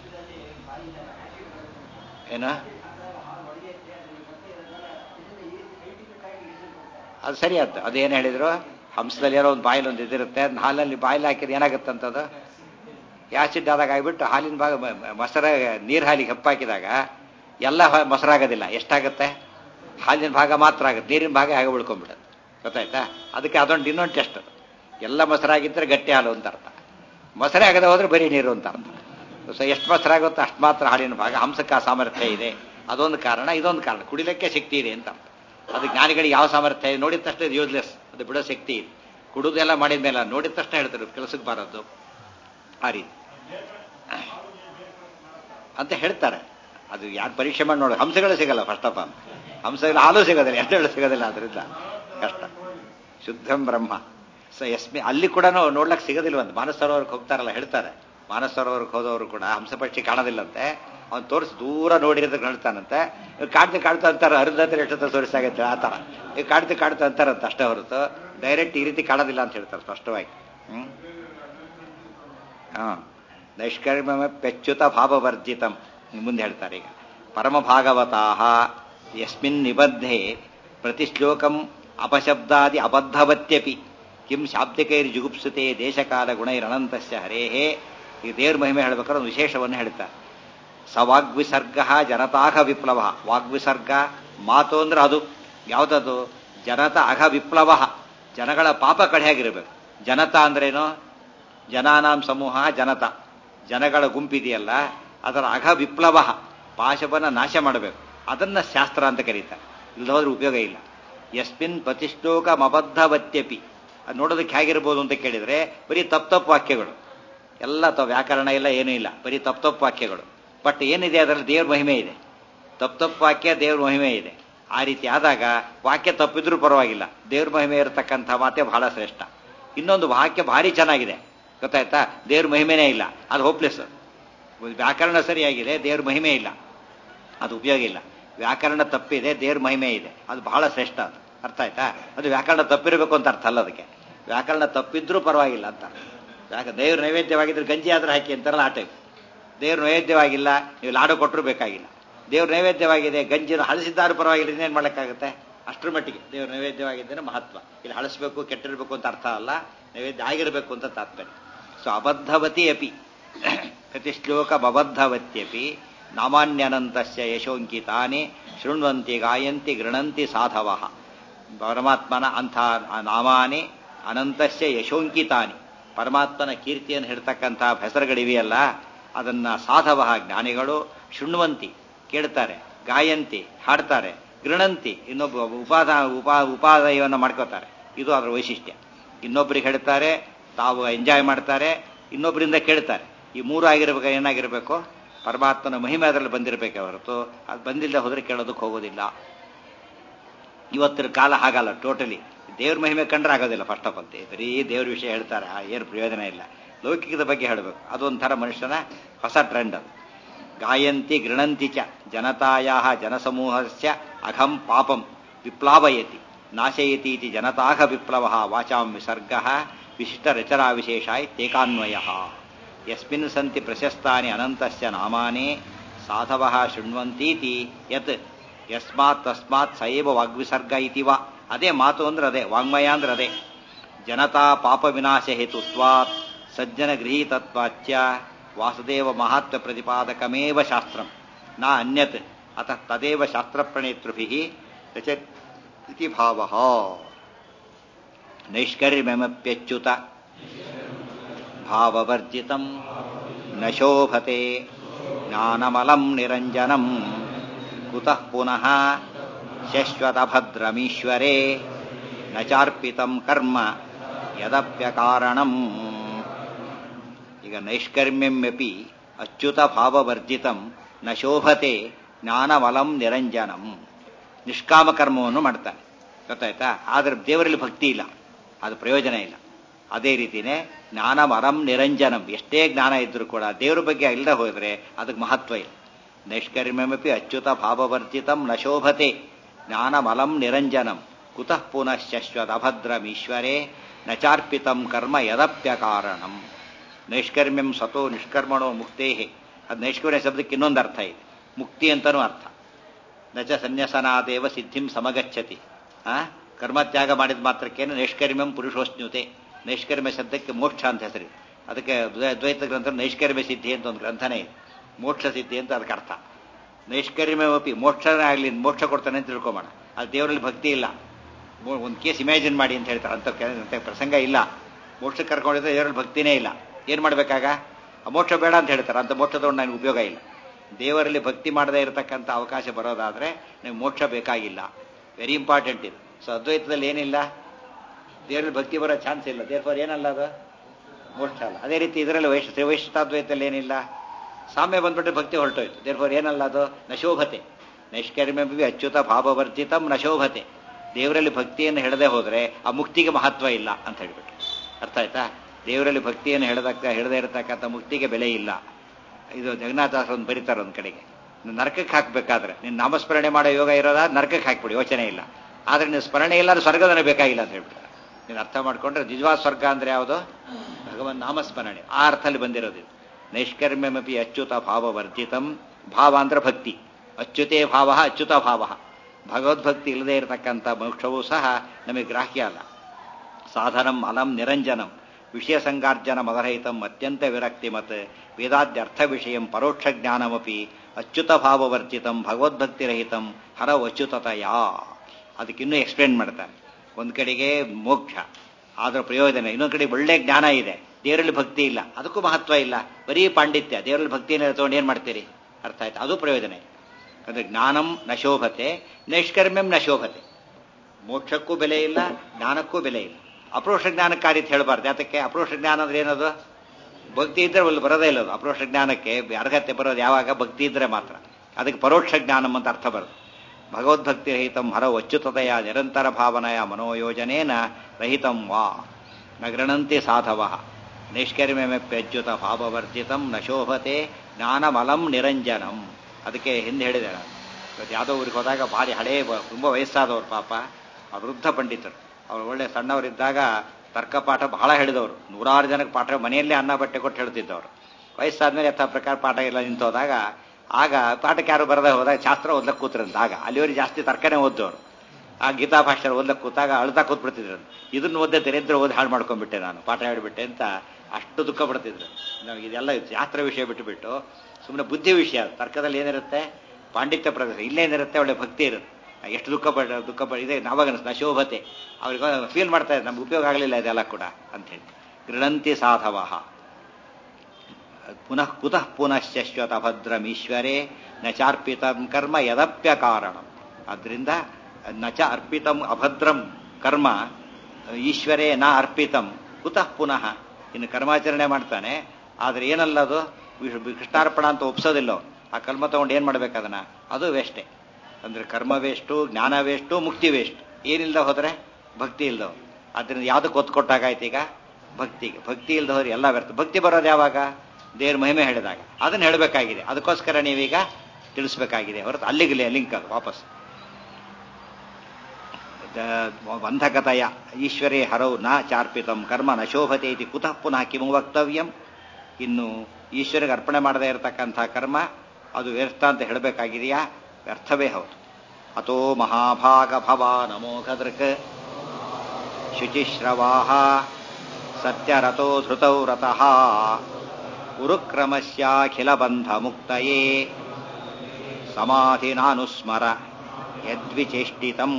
ಏನ ಅದು ಸರಿ ಆಯ್ತು ಅದೇನು ಹೇಳಿದ್ರು ಹಂಸದಲ್ಲಿ ಏನೋ ಒಂದು ಬಾಯಲ್ಲಿ ಒಂದು ಇದಿರುತ್ತೆ ಅದನ್ನ ಹಾಲಲ್ಲಿ ಬಾಯಲ್ಲಿ ಹಾಕಿದ್ರೆ ಏನಾಗುತ್ತಂತದು ಆಸಿಡ್ ಆದಾಗ ಆಗಿಬಿಟ್ಟು ಹಾಲಿನ ಭಾಗ ಮ- ಮ- ಮೊಸರ ನೀರು ಹಾಲಿಗೆ ಹೆಪ್ಪಾಕಿದಾಗ ಎಲ್ಲ ಹ- ಮೊಸರಾಗೋದಿಲ್ಲ ಎಷ್ಟಾಗುತ್ತೆ ಹಾಲಿನ ಭಾಗ ಮಾತ್ರ ಆಗುತ್ತೆ ನೀರಿನ ಭಾಗ ಹಾಗೆ ಉಳ್ಕೊಂಡ್ಬಿಡುತ್ತೆ ಗೊತ್ತಾಯ್ತಾ ಅದಕ್ಕೆ ಅದೊಂದು ಇನ್ನೊಂದು ಟೆಸ್ಟ್ ಅದು ಎಲ್ಲ ಮೊಸರಾಗಿದ್ದರೆ ಗಟ್ಟಿ ಹಾಲು ಅಂತ ಅರ್ಥ ಮೊಸರೇ ಆಗದೆ ಹೋದ್ರೆ ಬರೀ ನೀರು ಅಂತ ಅರ್ಥ ಸೊ ಎಷ್ಟು ಮೊಸರಾಗುತ್ತೋ ಅಷ್ಟು ಮಾತ್ರ ಹಾಲಿನ ಭಾಗ ಹಂಸಕ್ಕೆ ಆ ಸಾಮರ್ಥ್ಯ ಇದೆ ಅದೊಂದು ಕಾರಣ ಇದೊಂದು ಕಾರಣ ಕುಡಿಲಿಕ್ಕೆ ಶಕ್ತಿ ಇದೆ ಅಂತ ಅರ್ಥ ಅದು ಜ್ಞಾನಿಗಳಿಗೆ ಯಾವ ಸಾಮರ್ಥ್ಯ ಇದೆ ನೋಡಿದ ತಕ್ಷಣ ಯೂಸ್ಲೆಸ್ ಅದು ಬಿಡೋ ಶಕ್ತಿ ಇದೆ ಕುಡುದೆಲ್ಲ ಮಾಡಿದ ಮೇಲೆ ನೋಡಿದ ತಕ್ಷಣ ಹೇಳ್ತಾರೆ ಕೆಲಸಕ್ಕೆ ಬಾರದ್ದು ಆ ರೀತಿ ಅಂತ ಹೇಳ್ತಾರೆ ಅದು ಯಾರು ಪರೀಕ್ಷೆ ಮಾಡಿ ನೋಡಿ ಹಂಸಗಳು ಸಿಗಲ್ಲ ಫಸ್ಟ್ ಆಫ್ ಆಲ್ ಹಂಸಗಳು ಹಾಲು ಸಿಗೋದಿಲ್ಲ ಎಣ್ಣೆಗಳು ಸಿಗೋದಿಲ್ಲ ಅದರಿಂದ ಕಷ್ಟ ಶುದ್ಧಂ ಬ್ರಹ್ಮ ಸೊ ಎಸ್ಮಿ ಅಲ್ಲಿ ಕೂಡ ನೋಡ್ಲಕ್ಕೆ ಸಿಗೋದಿಲ್ವಂತ ಮಾನಸರೋವರ್ಗೆ ಹೋಗ್ತಾರಲ್ಲ ಹೇಳ್ತಾರೆ ಮಾನಸರೋವರ್ಗೆ ಹೋದವರು ಕೂಡ ಹಂಸಪಕ್ಷಿ ಕಾಣೋದಿಲ್ಲಂತೆ ಅವ್ನು ತೋರಿಸಿ ದೂರ ನೋಡಿರೋದು ಕಾಣ್ತಾನಂತೆ ಕಾಡ್ತಿ ಕಾಡ್ತಾ ಅಂತಾರೆ ಅರ್ಧತ್ರ ಎಷ್ಟೊತ್ತ ತೋರಿಸಾಗತ್ತೆ ಆ ಥರ ಈಗ ಕಾಡ್ತಿ ಕಾಡ್ತಾ ಅಂತಾರಂತ ಅಷ್ಟೇ ಹೊರತು ಡೈರೆಕ್ಟ್ ಈ ರೀತಿ ಕಾಣೋದಿಲ್ಲ ಅಂತ ಹೇಳ್ತಾರೆ ಸ್ಪಷ್ಟವಾಗಿ ಹ್ಮ್ ಹಾಂ ನೈಷ್ಕರ್ಮ್ಯ ಪೆಚ್ಯುತ ಭಾವವರ್ಜಿತಂ ಮುಂದೆ ಹೇಳ್ತಾರೆ ಈಗ ಪರಮ ಭಾಗವತಾಹ ಯಸ್ಮಿನ್ ನಿಬದ್ಧೆ ಪ್ರತಿಶ್ಲೋಕಂ ಅಪಶಬ್ದಾದಿ ಅಬದ್ಧವತ್ಯಪಿ ಕಿಂ ಶಾಬ್ದಿಕೈರ್ ಜುಗುಪ್ಸುತೆ ದೇಶಕಾಲ ಗುಣೈರನಂತಸ್ಯ ಹರೇಹೇ ಈ ದೇವ್ರ ಮಹಿಮೆ ಹೇಳ್ಬೇಕಾದ್ರೆ ಒಂದು ವಿಶೇಷವನ್ನು ಹೇಳ್ತಾರೆ ಸ ವಾಗ್ವಿಸರ್ಗ ಜನತಾಘ ವಿಪ್ಲವ ವಾಗ್ವಿಸರ್ಗ ಮಾತು ಅಂದ್ರೆ ಅದು ಯಾವುದದು ಜನತ ಅಘ ವಿಪ್ಲವ ಜನಗಳ ಪಾಪ ಕಡೆಯಾಗಿರ್ಬೇಕು ಜನತಾ ಅಂದ್ರೇನು ಜನಾನಾಂ ಸಮೂಹ ಜನತ ಜನಗಳ ಗುಂಪಿದೆಯಲ್ಲ ಅದರ ಅಘ ವಿಪ್ಲವ ಪಾಶವನ್ನ ನಾಶ ಮಾಡಬೇಕು ಅದನ್ನ ಶಾಸ್ತ್ರ ಅಂತ ಕರೀತಾರೆ ಇಲ್ಲದೋದ್ರೆ ಉಪಯೋಗ ಇಲ್ಲ ಯಸ್ಮಿನ್ ಪ್ರತಿಷ್ಠೋಕಮಬದ್ಧವತ್ಯಪಿ ಅದು ನೋಡೋದಕ್ಕೆ ಹೇಗಿರ್ಬೋದು ಅಂತ ಕೇಳಿದ್ರೆ ಬರೀ ತಪ್ಪು ತಪ್ಪು ವಾಕ್ಯಗಳು ಎಲ್ಲ ತ ವ್ಯಾಕರಣ ಇಲ್ಲ ಏನೂ ಇಲ್ಲ ಬರೀ ತಪ್ಪು ತಪ್ಪು ವಾಕ್ಯಗಳು ಬಟ್ ಏನಿದೆ ಅದರಲ್ಲಿ ದೇವ್ರ ಮಹಿಮೆ ಇದೆ ತಪ್ಪು ತಪ್ಪು ವಾಕ್ಯ ದೇವ್ರ ಮಹಿಮೆ ಇದೆ ಆ ರೀತಿ ಆದಾಗ ವಾಕ್ಯ ತಪ್ಪಿದ್ರೂ ಪರವಾಗಿಲ್ಲ ದೇವ್ರ ಮಹಿಮೆ ಇರತಕ್ಕಂಥ ಮಾತೆ ಬಹಳ ಶ್ರೇಷ್ಠ ಇನ್ನೊಂದು ವಾಕ್ಯ ಭಾರಿ ಚೆನ್ನಾಗಿದೆ ಗೊತ್ತಾಯ್ತಾ ದೇವ್ರ ಮಹಿಮೆನೇ ಇಲ್ಲ ಅದು ಹೋಪ್ಲೆಸ್ ವ್ಯಾಕರಣ ಸರಿಯಾಗಿದೆ ದೇವ್ರ ಮಹಿಮೆ ಇಲ್ಲ ಅದು ಉಪಯೋಗ ಇಲ್ಲ ವ್ಯಾಕರಣ ತಪ್ಪಿದೆ ದೇವ್ರ ಮಹಿಮೆ ಇದೆ ಅದು ಬಹಳ ಶ್ರೇಷ್ಠ ಅದು ಅರ್ಥ ಆಯ್ತಾ ಅದು ವ್ಯಾಕರಣ ತಪ್ಪಿರಬೇಕು ಅಂತ ಅರ್ಥ ಅಲ್ಲ ಅದಕ್ಕೆ ವ್ಯಾಕರಣ ತಪ್ಪಿದ್ರೂ ಪರವಾಗಿಲ್ಲ ಅಂತ ಯಾಕ ದೇವ್ರ ನೈವೇದ್ಯವಾಗಿದ್ರೆ ಗಂಜಿ ಆದ್ರೆ ಹಾಕಿ ಅಂತಾರಲ್ಲ ಆ ಟೈಪ್ ದೇವ್ರ ನೈವೇದ್ಯವಾಗಿಲ್ಲ ನೀವು ಲಾಡು ಕೊಟ್ಟರು ಬೇಕಾಗಿಲ್ಲ ದೇವ್ರ ನೈವೇದ್ಯವಾಗಿದೆ ಗಂಜಿನ ಹಳಸಿದ್ದಾರು ಪರವಾಗಿಲ್ಲ ಇನ್ನೇನು ಮಾಡೋಕ್ಕಾಗುತ್ತೆ ಅಷ್ಟರ ಮಟ್ಟಿಗೆ ದೇವ್ರ ನೈವೇದ್ಯವಾಗಿದ್ದೇನೆ ಮಹತ್ವ ಇಲ್ಲಿ ಹಳಸಬೇಕು ಕೆಟ್ಟಿರಬೇಕು ಅಂತ ಅರ್ಥ ಅಲ್ಲ ನೈವೇದ್ಯ ಆಗಿರಬೇಕು ಅಂತ ತಾತ್ಪರ್ಯ ಸೊ ಅಬದ್ಧವತಿ ಅಪಿ ಪ್ರತಿಶ್ಲೋಕಮಬದ್ಧವತ್ಯಪಿ ನಾಮಾನ್ಯನಂತಸ್ಯ ಯಶೋಂಕಿತಾನಿ ಶೃಣ್ವಂತಿ ಗಾಯಂತಿ ಗೃಣಂತಿ ಸಾಧವ ಪರಮಾತ್ಮನ ಅಂಥ ನಾಮಾನಿ ಅನಂತಸ್ಯ ಯಶೋಂಕಿತಾನಿ ಪರಮಾತ್ಮನ ಕೀರ್ತಿಯನ್ನು ಹೇಳ್ತಕ್ಕಂಥ ಹೆಸರುಗಳಿವೆಯಲ್ಲ ಅದನ್ನ ಸಾಧವ ಜ್ಞಾನಿಗಳು ಶೃಣ್ವಂತಿ ಕೇಳ್ತಾರೆ ಗಾಯಂತಿ ಹಾಡ್ತಾರೆ ಗೃಣಂತಿ ಇನ್ನೊಬ್ಬ ಉಪಾದ ಉಪಾ ಉಪಾದಯವನ್ನು ಮಾಡ್ಕೋತಾರೆ ಇದು ಅದರ ವೈಶಿಷ್ಟ್ಯ ಇನ್ನೊಬ್ಬರಿಗೆ ಹೇಳ್ತಾರೆ ತಾವು ಎಂಜಾಯ್ ಮಾಡ್ತಾರೆ ಇನ್ನೊಬ್ಬರಿಂದ ಕೇಳ್ತಾರೆ ಈ ಮೂರು ಆಗಿರ್ಬೇಕು ಏನಾಗಿರ್ಬೇಕು ಪರಮಾತ್ಮನ ಮಹಿಮೆ ಅದರಲ್ಲಿ ಬಂದಿರಬೇಕೆ ಹೊರತು ಅದು ಬಂದಿಲ್ಲದೆ ಹೋದ್ರೆ ಕೇಳೋದಕ್ಕೆ ಹೋಗೋದಿಲ್ಲ ಇವತ್ತಿನ ಕಾಲ ಹಾಗಲ್ಲ ಟೋಟಲಿ ದೇವ್ರ ಮಹಿಮೆ ಕಂಡ್ರೆ ಆಗೋದಿಲ್ಲ ಫಸ್ಟ್ ಆಫ್ ಆಲ್ ಬರೀ ದೇವ್ರ ವಿಷಯ ಹೇಳ್ತಾರೆ ಏನು ಪ್ರಯೋಜನ ಇಲ್ಲ ಲೌಕಿಕದ ಬಗ್ಗೆ ಹೇಳಬೇಕು ಅದೊಂಥರ ಮನುಷ್ಯನ ಹೊಸ ಟ್ರೆಂಡ್ ಅದು ಗಾಯಂತಿ ಗೃಣಂತಿ ಚ ಜನತಾಯಾ ಜನಸಮೂಹಸ್ಯ ಅಘಂ ಪಾಪಂ ವಿಪ್ಲಾವಯತಿ ನಾಶಯತಿ ಇತಿ ಜನತಾಘ ವಿಪ್ಲವ ವಾಚಾಂ ವಿಸರ್ಗ ವಿಶಿಷ್ಟ ರಚನಾ ವಿಶೇಷ ಇತ್ಯೇಕಾನ್ವಯ ಯಸ್ಮಿನ್ ಸಂತಿ ಪ್ರಶಸ್ತಾನಿ ಅನಂತಸ್ಯ ನಾಮಾನಿ ಸಾಧವ ಶೃಣ್ವಂತೀತಿ ಯತ್ ಯಸ್ಮಾತ್ ತಸ್ಮಾತ್ ಸೈವ ವಾಗ್ವಿಸರ್ಗ ಇತಿ ವಾ ಅದೇ ಮಾತು ಅಂದ್ರೆ ಅದೇ ವಾಂಗ್ಮಯ ಅಂದ್ರೆ ಅದೇ ಜನತಾ ಪಾಪ ವಿನಾಶ ಹೇತುತ್ವಾತ್ ಸಜ್ಜನ ಗೃಹೀತತ್ವಾಚ್ಯ ವಾಸುದೇವ ಮಹಾತ್ಮ ಪ್ರತಿಪಾದಕಮೇವ ಶಾಸ್ತ್ರಂ ನ ಅನ್ಯತ್ ಅತಃ ತದೇವ ಶಾಸ್ತ್ರ ಪ್ರಣೇತೃಭಿಃ ರಚತಿ ಭಾವ ನೈಷ್ಕರ್ಮ್ಯಮಪ್ಯಚ್ಯುತ ಭಾವವರ್ಜಿತಂ ನ ಶೋಭತೆ ಜ್ಞಾನಮಲಂ ನಿರಂಜನಂ ಕುತಃ ಪುನಃ ಶಶ್ವತಭದ್ರಮೀಶ್ವರೇ ನ ಚಾರ್ಪಿತಂ ಕರ್ಮ ಯದಪ್ಯಕಾರಣಂ ಈಗ ನೈಷ್ಕರ್ಮ್ಯಮ್ಯಪಿ ಅಚ್ಯುತ ಭಾವವರ್ಜಿತಂ ನ ಶೋಭತೆ ಜ್ಞಾನಮಲಂ ನಿರಂಜನಂ ನಿಷ್ಕಾಮ ಕರ್ಮವನ್ನು ಮಾಡ್ತಾನೆ ಗೊತ್ತಾಯ್ತಾ ಆದ್ರೆ ದೇವರಲ್ಲಿ ಭಕ್ತಿ ಇಲ್ಲ ಅದು ಪ್ರಯೋಜನ ಇಲ್ಲ ಅದೇ ರೀತಿನೇ ಜ್ಞಾನಮರಂ ನಿರಂಜನಂ ಎಷ್ಟೇ ಜ್ಞಾನ ಇದ್ರೂ ಕೂಡ ದೇವ್ರ ಬಗ್ಗೆ ಇಲ್ಲದೆ ಹೋದ್ರೆ ಅದಕ್ಕೆ ಮಹತ್ವ ಇಲ್ಲ ನೈಷ್ಕರ್ಮ್ಯಮಪಿ ಅಚ್ಯುತ ಭಾವವರ್ಜಿತಂ ನ ಶೋಭತೆ ಜ್ಞಾನಮಲಂ ನಿರಂಜನಂ ಕುತಃ ಪುನಃ ಶಶ್ವತಭದ್ರಮೀಶ್ವರೇ ನ ಚಾರ್ಪಿತಂ ಕರ್ಮ ಯದಪ್ಯ ಕಾರಣಂ ನೈಷ್ಕರ್ಮ್ಯಂ ಸತೋ ನಿಷ್ಕರ್ಮಣೋ ಮುಕ್ತೇ ಅದು ನೈಷ್ಕರ್ಮ್ಯ ಶಬ್ದಕ್ಕೆ ಇನ್ನೊಂದು ಅರ್ಥ ಇದೆ ಮುಕ್ತಿ ಅಂತನೂ ಅರ್ಥ ನಚ ಸನ್ಯಸನಾದೇವ ಸಿದ್ಧಿಂ ಸಮಗಚ್ಚತಿ ಆ ಕರ್ಮತ್ಯಾಗ ಮಾಡಿದ ಮಾತ್ರಕ್ಕೇನು ನೈಷ್ಕರ್ಮ್ಯಂ ಪುರುಷೋಸ್ನ್ಯುತೆ ನೈಷ್ಕರ್ಮ್ಯ ಶಬ್ದಕ್ಕೆ ಮೋಕ್ಷ ಅಂತ ಹೆಸರಿದೆ ಅದಕ್ಕೆ ದ್ವೈತ ಗ್ರಂಥ ನೈಷ್ಕರ್ಮ್ಯ ಸಿದ್ಧಿ ಅಂತ ಒಂದು ಗ್ರಂಥನೇ ಇದೆ ಮೋಕ್ಷ ಸಿದ್ಧಿ ಅಂತ ಅದಕ್ಕೆ ಅರ್ಥ ನೈಷ್ಕರ್ಮ್ಯವಪಿ ಮೋಕ್ಷನೇ ಆಗಲಿ ಮೋಕ್ಷ ಕೊಡ್ತಾನೆ ಅಂತ ತಿಳ್ಕೊಬೋಣ ಅದು ದೇವರಲ್ಲಿ ಭಕ್ತಿ ಇಲ್ಲ ಒಂದು ಕೇಸ್ ಇಮ್ಯಾಜಿನ್ ಮಾಡಿ ಅಂತ ಹೇಳ್ತಾರೆ ಅಂತ ಅಂತ ಪ್ರಸಂಗ ಇಲ್ಲ ಮೋಕ್ಷ ಕರ್ಕೊಂಡಿದ್ರೆ ದೇವರಲ್ಲಿ ಭಕ್ತಿನೇ ಇಲ್ಲ ಏನು ಮಾಡಬೇಕಾಗ ಮೋಕ್ಷ ಬೇಡ ಅಂತ ಹೇಳ್ತಾರೆ ಅಂತ ಮೋಕ್ಷ ತಗೊಂಡು ನನಗೆ ಉಪಯೋಗ ಇಲ್ಲ ದೇವರಲ್ಲಿ ಭಕ್ತಿ ಮಾಡದೇ ಇರತಕ್ಕಂಥ ಅವಕಾಶ ಬರೋದಾದ್ರೆ ನಿಮ್ಗೆ ಮೋಕ್ಷ ಬೇಕಾಗಿಲ್ಲ ವೆರಿ ಇಂಪಾರ್ಟೆಂಟ್ ಇದು ಸೊ ಅದ್ವೈತದಲ್ಲಿ ಏನಿಲ್ಲ ದೇವರಲ್ಲಿ ಭಕ್ತಿ ಬರೋ ಚಾನ್ಸ್ ಇಲ್ಲ ದೇರ್ಫೋರ್ ಏನಲ್ಲ ಅದು ಮೋಕ್ಷ ಅಲ್ಲ ಅದೇ ರೀತಿ ಇದರಲ್ಲಿ ವೈಶ್ ವೈಶಿಷ್ಟಾದ್ವೈತಲ್ಲಿ ಏನಿಲ್ಲ ಸಾಮ್ಯ ಬಂದ್ಬಿಟ್ರೆ ಭಕ್ತಿ ಹೊರಟೋಯ್ತು ದೇರ್ಫೋರ್ ಏನಲ್ಲ ಅದು ನಶೋಭತೆ ನೈಷ್ಕರ್ಮ್ಯಭಿ ಅಚ್ಯುತ ಭಾವವರ್ಜಿತಂ ನಶೋಭತೆ ದೇವರಲ್ಲಿ ಭಕ್ತಿಯನ್ನು ಹೇಳದೆ ಹೋದರೆ ಆ ಮುಕ್ತಿಗೆ ಮಹತ್ವ ಇಲ್ಲ ಅಂತ ಹೇಳ್ಬಿಟ್ಟು ಅರ್ಥ ಆಯ್ತಾ ದೇವರಲ್ಲಿ ಭಕ್ತಿಯನ್ನು ಹೇಳದಕ್ಕ ಹೇಳದೇ ಇರತಕ್ಕಂಥ ಮುಕ್ತಿಗೆ ಬೆಲೆ ಇಲ್ಲ ಇದು ಜಗನ್ನಾಥಾಸ ಒಂದು ಬರೀತಾರೆ ಒಂದು ಕಡೆಗೆ ನೀನು ನರಕಕ್ಕೆ ಹಾಕಬೇಕಾದ್ರೆ ನೀನು ನಾಮಸ್ಮರಣೆ ಮಾಡೋ ಯೋಗ ಇರೋದ ನರಕಕ್ಕೆ ಹಾಕ್ಬಿಡಿ ಯೋಚನೆ ಇಲ್ಲ ಆದರೆ ನೀನು ಸ್ಮರಣೆ ಇಲ್ಲ ಅಂದ್ರೆ ಸ್ವರ್ಗದನೇ ಬೇಕಾಗಿಲ್ಲ ಅಂತ ಹೇಳ್ಬಿಡ್ತಾರೆ ನೀನು ಅರ್ಥ ಮಾಡ್ಕೊಂಡ್ರೆ ನಿಜವಾದ ಸ್ವರ್ಗ ಅಂದ್ರೆ ಯಾವುದು ಭಗವನ್ ನಾಮಸ್ಮರಣೆ ಆ ಅರ್ಥದಲ್ಲಿ ಬಂದಿರೋದು ಇದು ನೈಷ್ಕರ್ಮ್ಯಮಪಿ ಅಚ್ಯುತ ಭಾವವರ್ಜಿತಂ ಭಾವ ಅಂದ್ರೆ ಭಕ್ತಿ ಅಚ್ಯುತೇ ಭಾವ ಅಚ್ಯುತ ಭಾವ ಭಗವದ್ಭಕ್ತಿ ಇಲ್ಲದೆ ಇರತಕ್ಕಂಥ ಮೋಕ್ಷವೂ ಸಹ ನಮಗೆ ಗ್ರಾಹ್ಯ ಅಲ್ಲ ಸಾಧನಂ ಅಲಂ ನಿರಂಜನಂ ವಿಷಯ ಸಂಗಾರ್ಜನ ಮದರಹಿತಂ ಅತ್ಯಂತ ವಿರಕ್ತಿ ಮತ್ ವೇದಾದ್ಯರ್ಥ ವಿಷಯಂ ಪರೋಕ್ಷ ಜ್ಞಾನಮಪಿ ಅಚ್ಯುತ ಭಾವವರ್ಜಿತಂ ಭಗವದ್ಭಕ್ತಿರಹಿತಂ ಹರವ್ ಅಚ್ಯುತತಯಾ ಅದಕ್ಕಿನ್ನೂ ಎಕ್ಸ್ಪ್ಲೇನ್ ಮಾಡ್ತಾರೆ ಒಂದು ಕಡೆಗೆ ಮೋಕ್ಷ ಆದ್ರ ಪ್ರಯೋಜನ ಇನ್ನೊಂದು ಕಡೆ ಒಳ್ಳೆ ಜ್ಞಾನ ಇದೆ ದೇವರಲ್ಲಿ ಭಕ್ತಿ ಇಲ್ಲ ಅದಕ್ಕೂ ಮಹತ್ವ ಇಲ್ಲ ಬರೀ ಪಾಂಡಿತ್ಯ ದೇವರಲ್ಲಿ ಭಕ್ತಿಯನ್ನು ತಗೊಂಡು ಏನು ಮಾಡ್ತೀರಿ ಅರ್ಥ ಆಯ್ತು ಅದು ಪ್ರಯೋಜನ ಇದೆ ಅಂದ್ರೆ ಜ್ಞಾನಂ ನಶೋಭತೆ ನೈಷ್ಕರ್ಮ್ಯಂ ನಶೋಭತೆ ಮೋಕ್ಷಕ್ಕೂ ಬೆಲೆ ಇಲ್ಲ ಜ್ಞಾನಕ್ಕೂ ಬೆಲೆ ಇಲ್ಲ ಅಪ್ರೋಷ ಜ್ಞಾನಕ್ಕಾರಿ ಅಂತ ಹೇಳಬಾರ್ದು ಯಾತಕ್ಕೆ ಅಪ್ರೋಷ ಜ್ಞಾನ ಅಂದ್ರೆ ಏನದು ಭಕ್ತಿ ಇದ್ರೆ ಅಲ್ಲಿ ಬರೋದೇ ಇಲ್ಲ ಅದು ಅಪ್ರೋಷ ಜ್ಞಾನಕ್ಕೆ ಅರ್ಹತೆ ಬರೋದು ಯಾವಾಗ ಭಕ್ತಿ ಇದ್ರೆ ಮಾತ್ರ ಅದಕ್ಕೆ ಪರೋಕ್ಷ ಜ್ಞಾನಂ ಅಂತ ಅರ್ಥ ಬರೋದು ಭಗವದ್ಭಕ್ತಿ ರಹಿತಂ ಹರ ಅಚ್ಯುತತೆಯ ನಿರಂತರ ಭಾವನೆಯ ಮನೋಯೋಜನೇನ ರಹಿತಂ ವಾ ನ ಗೃಣಂತಿ ಸಾಧವ ನೈಷ್ಕರ್ಮ್ಯಮೆಪ್ಯಚ್ಯುತ ಭಾವವರ್ಜಿತಂ ನ ಶೋಭತೆ ಜ್ಞಾನಮಲಂ ನಿರಂಜನಂ ಅದಕ್ಕೆ ಹಿಂದೆ ಹೇಳಿದೆ ನಾನು ಇವತ್ತು ಯಾವುದೋ ಊರಿಗೆ ಹೋದಾಗ ಭಾರಿ ಹಳೇ ಬ- ತುಂಬ ವಯಸ್ಸಾದವ್ರು ಪಾಪ ಆ ವೃದ್ಧ ಪಂಡಿತರು ಅವ್ರು ಒಳ್ಳೆ ಸಣ್ಣವರಿದ್ದಾಗ ತರ್ಕ ಪಾಠ ಬಹಳ ಹೇಳಿದವರು ನೂರಾರು ಜನಕ್ಕೆ ಪಾಠ ಮನೆಯಲ್ಲೇ ಅನ್ನ ಬಟ್ಟೆ ಕೊಟ್ಟು ಹೇಳ್ತಿದ್ದವರು ವಯಸ್ಸಾದ್ಮೇಲೆ ಯಥಾ ಪ್ರಕಾರ ಪಾಠ ಎಲ್ಲ ನಿಂತೋದಾಗ ಆಗ ಪಾಠಕ್ಕೆ ಯಾರು ಬರದೇ ಹೋದಾಗ ಶಾಸ್ತ್ರ ಓದ್ಲಕ್ಕೆ ಕೂತ್ರಂತ ಆಗ ಅಲ್ಲಿವರೆಗೆ ಜಾಸ್ತಿ ತರ್ಕನೇ ಓದ್ದವರು ಆ ಗೀತಾ ಭಾಷೆ ಓದ್ಲಕ್ಕೆ ಕೂತಾಗ ಅಳ್ತಾ ಕೂತ್ಬಿಡ್ತಿದ್ರು ಇದನ್ನ ಓದ್ದೆ ತೆರೆದ್ರೆ ಓದಿ ಹಾಳು ಮಾಡ್ಕೊಂಡ್ಬಿಟ್ಟೆ ನಾನು ಪಾಠ ಹೇಳಿಬಿಟ್ಟೆ ಅಂತ ಅಷ್ಟು ದುಃಖ ಪಡ್ತಿದ್ರು ನಾವು ಇದೆಲ್ಲ ಶಾಸ್ತ್ರ ವಿಷಯ ಬಿಟ್ಟುಬಿಟ್ಟು ಸುಮ್ಮನೆ ಬುದ್ಧಿ ವಿಷಯ ಅದು. ತರ್ಕದಲ್ಲಿ ಏನಿರುತ್ತೆ ಪಾಂಡಿತ್ಯ ಪ್ರದೇಶ ಇಲ್ಲೇನಿರುತ್ತೆ ಒಳ್ಳೆ ಭಕ್ತಿ ಇರುತ್ತೆ ಎಷ್ಟು ದುಃಖ ಪಡ ದುಃಖ ಪಡ ಇದೆ ನಾವಾಗ ನಶೋಭತೆ ಅವ್ರಿಗೆ ಫೀಲ್ ಮಾಡ್ತಾ ಇದ್ದಾರೆ ನಮ್ಗೆ ಉಪಯೋಗ ಆಗಲಿಲ್ಲ ಇದೆಲ್ಲ ಕೂಡ ಅಂತೇಳಿ ಗೃಣಂತಿ ಸಾಧವ ಪುನಃ ಕುತಃ ಪುನಶ್ಶ್ವತ ಭದ್ರಮೀಶ್ವರೇ ನ ಚಾರ್ಪಿತಂ ಕರ್ಮ ಯದಪ್ಯ ಕಾರಣಂ ಆದ್ರಿಂದ ನ ಚ ಅರ್ಪಿತಂ ಅಭದ್ರಂ ಕರ್ಮ ಈಶ್ವರೇ ನ ಅರ್ಪಿತಂ ಕುತಃ ಪುನಃ ಇನ್ನು ಕರ್ಮಾಚರಣೆ ಮಾಡ್ತಾನೆ ಆದ್ರೆ ಏನಲ್ಲ ಅದು ವಿಶ್- ಕೃಷ್ಣಾರ್ಪಣ ಅಂತ ಒಪ್ಸೋದಿಲ್ಲ ಅವ್ನು. ಆ ಕರ್ಮ ತಗೊಂಡು ಏನ್ ಮಾಡ್ಬೇಕು ಅದನ್ನ ಅದು ವೇಸ್ಟೆ ಅಂದ್ರೆ ಕರ್ಮ ವೇಸ್ಟು ಜ್ಞಾನ ವೇಸ್ಟು ಮುಕ್ತಿ ವೇಸ್ಟ್ ಏನಿಲ್ದ ಹೋದ್ರೆ ಭಕ್ತಿ ಇಲ್ದವ್ ಅದರಿಂದ ಯಾವ್ದಕ್ಕೆ ಒತ್ತು ಕೊಟ್ಟಾಗಾಯ್ತು ಈಗ ಭಕ್ತಿಗೆ ಭಕ್ತಿ ಇಲ್ದ ಹೋದ್ರೆ ಎಲ್ಲ ವ್ಯರ್ಥ ಭಕ್ತಿ ಬರೋದು ಯಾವಾಗ ದೇವ್ರ ಮಹಿಮೆ ಹೇಳಿದಾಗ ಅದನ್ನ ಹೇಳಬೇಕಾಗಿದೆ ಅದಕ್ಕೋಸ್ಕರ ನೀವೀಗ ತಿಳಿಸ್ಬೇಕಾಗಿದೆ ಹೊರತು ಅಲ್ಲಿಗೆ ಲಿಂಕ್ ಅದು ವಾಪಸ್ ದ- ಬಂಧಕತೆಯ ಈಶ್ವರೇ ಹರೌ ನ ಚಾರ್ಪಿತಂ ಕರ್ಮ ನ ಶೋಭತೆ ಇತಿ ಕುತಃ ಪುನಃ ಕಿಮು ವಕ್ತವ್ಯಂ ಇನ್ನು ಈಶ್ವರಿಗೆ ಅರ್ಪಣೆ ಮಾಡದೇ ಇರತಕ್ಕಂಥ ಕರ್ಮ ಅದು ವ್ಯರ್ಥ ಅಂತ ಹೇಳಬೇಕಾಗಿದೆಯಾ ವ್ಯರ್ಥವೇ ಹೌದು ಅಥೋ ಮಹಾಭಾಗ ಭವ ನಮೋಘದೃಕ್ ಶುಚಿಶ್ರವಾಹ ಸತ್ಯರಥೋ ಧೃತೌ ರತಃ ಉರುಕ್ರಮಸ್ಯಾಖಿಲ ಬಂಧ ಮುಕ್ತಯೇ ಸಮಾಧಿನಾನುಸ್ಮರ ಯದ್ವಿಚೇಷ್ಟಿತಂ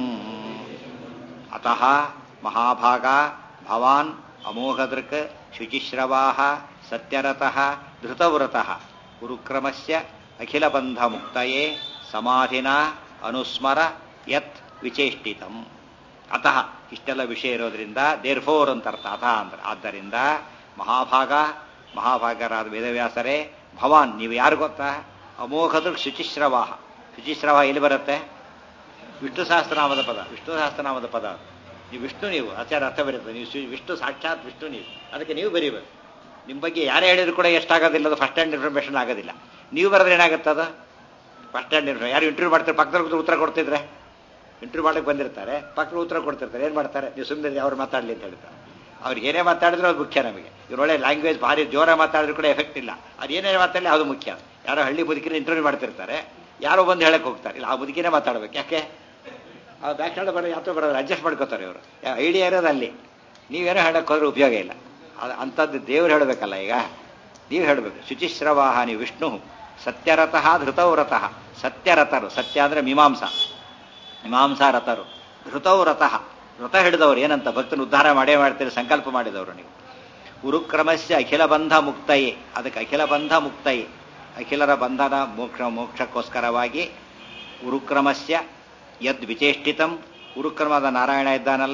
ಅತಃ ಮಹಾಭಾಗ ಭವಾನ್ ಅಮೋಘದೃಕ್ ಶುಚಿಶ್ರವಾಹ ಸತ್ಯರತಃ ಧೃತವ್ರತಃ ಉರುಕ್ರಮಸ್ಯ ಅಖಿಲ ಬಂಧ ಮುಕ್ತಯೇ ಸಮಾಧಿನ ಅನುಸ್ಮರ ಯತ್ ವಿಚೇಷ್ಟಿತಂ ಅತಃ ಇಷ್ಟೆಲ್ಲ ವಿಷಯ ಇರೋದ್ರಿಂದ ದೇರ್ಫೋರ್ ಅಂತ ಅರ್ಥ ಅಥ ಅಂದ್ರೆ ಆದ್ದರಿಂದ ಮಹಾಭಾಗ ಮಹಾಭಾಗರಾದ ವೇದವ್ಯಾಸರೇ ಭವಾನ್ ನೀವು ಯಾರು ಗೊತ್ತಾ ಅಮೋಘದೃಕ್ ಶುಚಿಶ್ರವಾಹ ಶುಚಿಶ್ರವಾಹ ಎಲ್ಲಿ ಬರುತ್ತೆ ವಿಷ್ಣು ಸಹಸ್ರನಾಮದ ಪದ ವಿಷ್ಣು ಸಹಸ್ರನಾಮದ ಪದ ಅದು. ನೀವು ವಿಷ್ಣು ನೀವು ಆಚಾರ ಅರ್ಥ ಬರುತ್ತೆ ನೀವು ಶಿ- ವಿಷ್ಣು ಸಾಕ್ಷಾತ್ ವಿಷ್ಣು ನೀವು ಅದಕ್ಕೆ ನೀವು ಬರೀಬೇಕು ನಿಮ್ಮ ಬಗ್ಗೆ ಯಾರೇ ಹೇಳಿದ್ರು ಕೂಡ ಎಷ್ಟಾಗೋದಿಲ್ಲ ಅದು ಫಸ್ಟ್ ಹ್ಯಾಂಡ್ ಇನ್ಫಾರ್ಮೇಷನ್ ಆಗೋದಿಲ್ಲ ನೀವು ಬರೆದ್ರೆ ಏನಾಗುತ್ತೆ ಅದು ಫಸ್ಟ್ ಹ್ಯಾಂಡ್ ಇನ್ಫಾರ್ಮೇಷನ್ ಯಾರು ಇಂಟರ್ವ್ಯೂ ಮಾಡ್ತಾರೆ ಪಕ್ಕದಲ್ಲಿ ಕೂತ್ರು ಉತ್ತರ ಕೊಡ್ತಿದ್ರೆ ಇಂಟರ್ವ್ಯೂ ಮಾಡಕ್ಕೆ ಬಂದಿರ್ತಾರೆ ಪಕ್ಕದಲ್ಲಿ ಉತ್ತರ ಕೊಡ್ತಿರ್ತಾರೆ ಏನು ಮಾಡ್ತಾರೆ ನೀವು ಸುಮ್ಮನೆ ಅವ್ರು ಮಾತಾಡಲಿ ಅಂತ ಹೇಳ್ತಾರೆ ಅವ್ರು ಏನೇ ಮಾತಾಡಿದ್ರು ಅದು ಮುಖ್ಯ ನಮಗೆ ಇವ್ರು ಒಳ್ಳೆ ಲ್ಯಾಂಗ್ವೇಜ್ ಭಾರಿ ಜೋರ ಮಾತಾಡಿದ್ರು ಕೂಡ ಎಫೆಕ್ಟ್ ಇಲ್ಲ ಅವ್ರು ಏನೇ ಮಾತಾಡಲಿ ಅದು ಮುಖ್ಯ ಯಾರೋ ಹಳ್ಳಿ ಮುದುಕಿನ ಇಂಟರ್ವ್ಯೂ ಮಾಡ್ತಿರ್ತಾರೆ ಯಾರೋ ಬಂದು ಹೇಳಕ್ ಹೋಗ್ತಾರೆ ಇಲ್ಲ ಆ ಮುದುಕಿನೇ ಮಾತಾಡ್ಬೇಕು ಯಾಕೆ ಆ ಬ್ಯಾಕ್ ಸೈಡ್ ಬರೋ ಯಾತ್ರ ಬರೋದು ಅಡ್ಜಸ್ಟ್ ಮಾಡ್ಕೋತಾರೆ ಇವರು ಐಡಿಯಾ ಇರೋದು ಅಲ್ಲಿ ನೀವೇನೋ ಹೇಳಕ್ ಹೋದ್ರೆ ಉಪಯೋಗ ಇಲ್ಲ ಅದು ಅಂಥದ್ದು ದೇವ್ರು ಹೇಳಬೇಕಲ್ಲ ಈಗ ನೀವು ಹೇಳಬೇಕು ಶುಚಿಶ್ರವಾಹ ನೀವು ವಿಷ್ಣು ಸತ್ಯರತಃ ಧೃತವ್ರತಃ ಸತ್ಯರತರು ಸತ್ಯ ಅಂದ್ರೆ ಮೀಮಾಂಸ ಮೀಮಾಂಸಾ ರಥರು ಧೃತವ್ರತಃ ವ್ರತ ಹಿಡಿದವರು ಏನಂತ ಭಕ್ತನ ಉದ್ಧಾರ ಮಾಡೇ ಮಾಡ್ತೀರಿ ಸಂಕಲ್ಪ ಮಾಡಿದವರು ನೀವು ಉರುಕ್ರಮಸ್ಯ ಅಖಿಲ ಬಂಧ ಮುಕ್ತಯೇ ಅದಕ್ಕೆ ಅಖಿಲ ಬಂಧ ಮುಕ್ತಯೇ ಅಖಿಲರ ಬಂಧನ ಮೋಕ್ಷ ಮೋಕ್ಷಕ್ಕೋಸ್ಕರವಾಗಿ ಉರುಕ್ರಮಸ್ಯ ಯದ್ ವಿಚೇಷ್ಟಿತಂ ಉರುಕ್ರಮದ ನಾರಾಯಣ ಇದ್ದಾನಲ್ಲ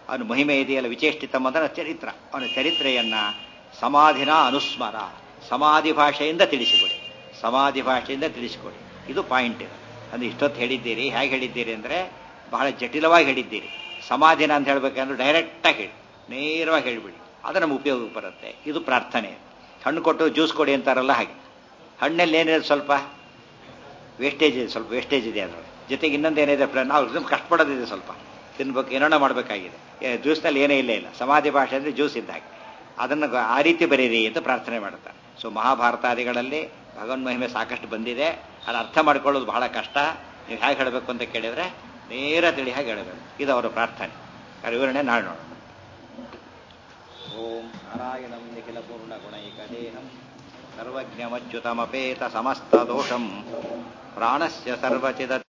ಅವನ ಮಹಿಮೆ ಇದೆಯಲ್ಲ ವಿಚೇಷ್ಟಿತಂ ಅದರ ಚರಿತ್ರ ಅವನ ಚರಿತ್ರೆಯನ್ನ ಸಮಾಧಿನ ಅನುಸ್ಮರ ಸಮಾಧಿ ಭಾಷೆಯಿಂದ ತಿಳಿಸಿಕೊಡಿ ಸಮಾಧಿ ಭಾಷೆಯಿಂದ ತಿಳಿಸಿಕೊಡಿ ಇದು ಪಾಯಿಂಟ್ ಅದು ಇಷ್ಟೊತ್ತು ಹೇಳಿದ್ದೀರಿ ಹೇಗೆ ಹೇಳಿದ್ದೀರಿ ಅಂದರೆ ಬಹಳ ಜಟಿಲವಾಗಿ ಹೇಳಿದ್ದೀರಿ ಸಮಾಧಿನ ಅಂತ ಹೇಳ್ಬೇಕಂದ್ರೆ ಡೈರೆಕ್ಟಾಗಿ ಹೇಳಿ ನೇರವಾಗಿ ಹೇಳಿಬಿಡಿ ಅದು ನಮ್ಗೆ ಉಪಯೋಗಕ್ಕೆ ಬರುತ್ತೆ ಇದು ಪ್ರಾರ್ಥನೆ ಹಣ್ಣು ಕೊಟ್ಟು ಜ್ಯೂಸ್ ಕೊಡಿ ಅಂತಾರಲ್ಲ ಹಾಗೆ ಹಣ್ಣಲ್ಲಿ ಏನಿದೆ ಸ್ವಲ್ಪ ವೇಸ್ಟೇಜ್ ಇದೆ ಸ್ವಲ್ಪ ವೇಸ್ಟೇಜ್ ಇದೆ ಅದರಲ್ಲಿ ಜೊತೆಗೆ ಇನ್ನೊಂದು ಏನಿದೆ ಫ್ರೆಂಡ್ ನಾವು ಇದನ್ನು ಕಷ್ಟಪಡೋದಿದೆ ಸ್ವಲ್ಪ ತಿನ್ಬೇಕು ಏನೋ ಮಾಡಬೇಕಾಗಿದೆ ಜ್ಯೂಸ್ನಲ್ಲಿ ಏನೇ ಇಲ್ಲ ಇಲ್ಲ ಸಮಾಧಿ ಭಾಷೆ ಅಂದರೆ ಜ್ಯೂಸ್ ಇದ್ದ ಹಾಗೆ ಅದನ್ನು ಆ ರೀತಿ ಬರೀರಿ ಅಂತ ಪ್ರಾರ್ಥನೆ ಮಾಡ್ತಾರೆ ಸೊ ಮಹಾಭಾರತಾದಿಗಳಲ್ಲಿ ಭಗವನ್ ಮಹಿಮೆ ಸಾಕಷ್ಟು ಬಂದಿದೆ ಅದು ಅರ್ಥ ಮಾಡ್ಕೊಳ್ಳೋದು ಬಹಳ ಕಷ್ಟ ನೀವು ಹೇಗೆ ಹೇಳಬೇಕು ಅಂತ ಕೇಳಿದರೆ ನೇರ ತಿಳಿ ಹಾಗೆ ಹೇಳಬೇಕು ಇದು ಅವರ ಪ್ರಾರ್ಥನೆ ಆ ವಿವರಣೆ ನಾಳೆ ನೋಡೋಣ ಓಂ ನಾರಾಯಣಂ ನಿಖಿಲ ಪೂರ್ಣ ಗುಣೈಕ ದೇಹಂ ಸರ್ವಜ್ಞಮಚ್ಯುತಮಪೇತ ಸಮಸ್ತ ದೋಷಂ ಪ್ರಾಣಸ್ಯ ಸರ್ವಚಿದ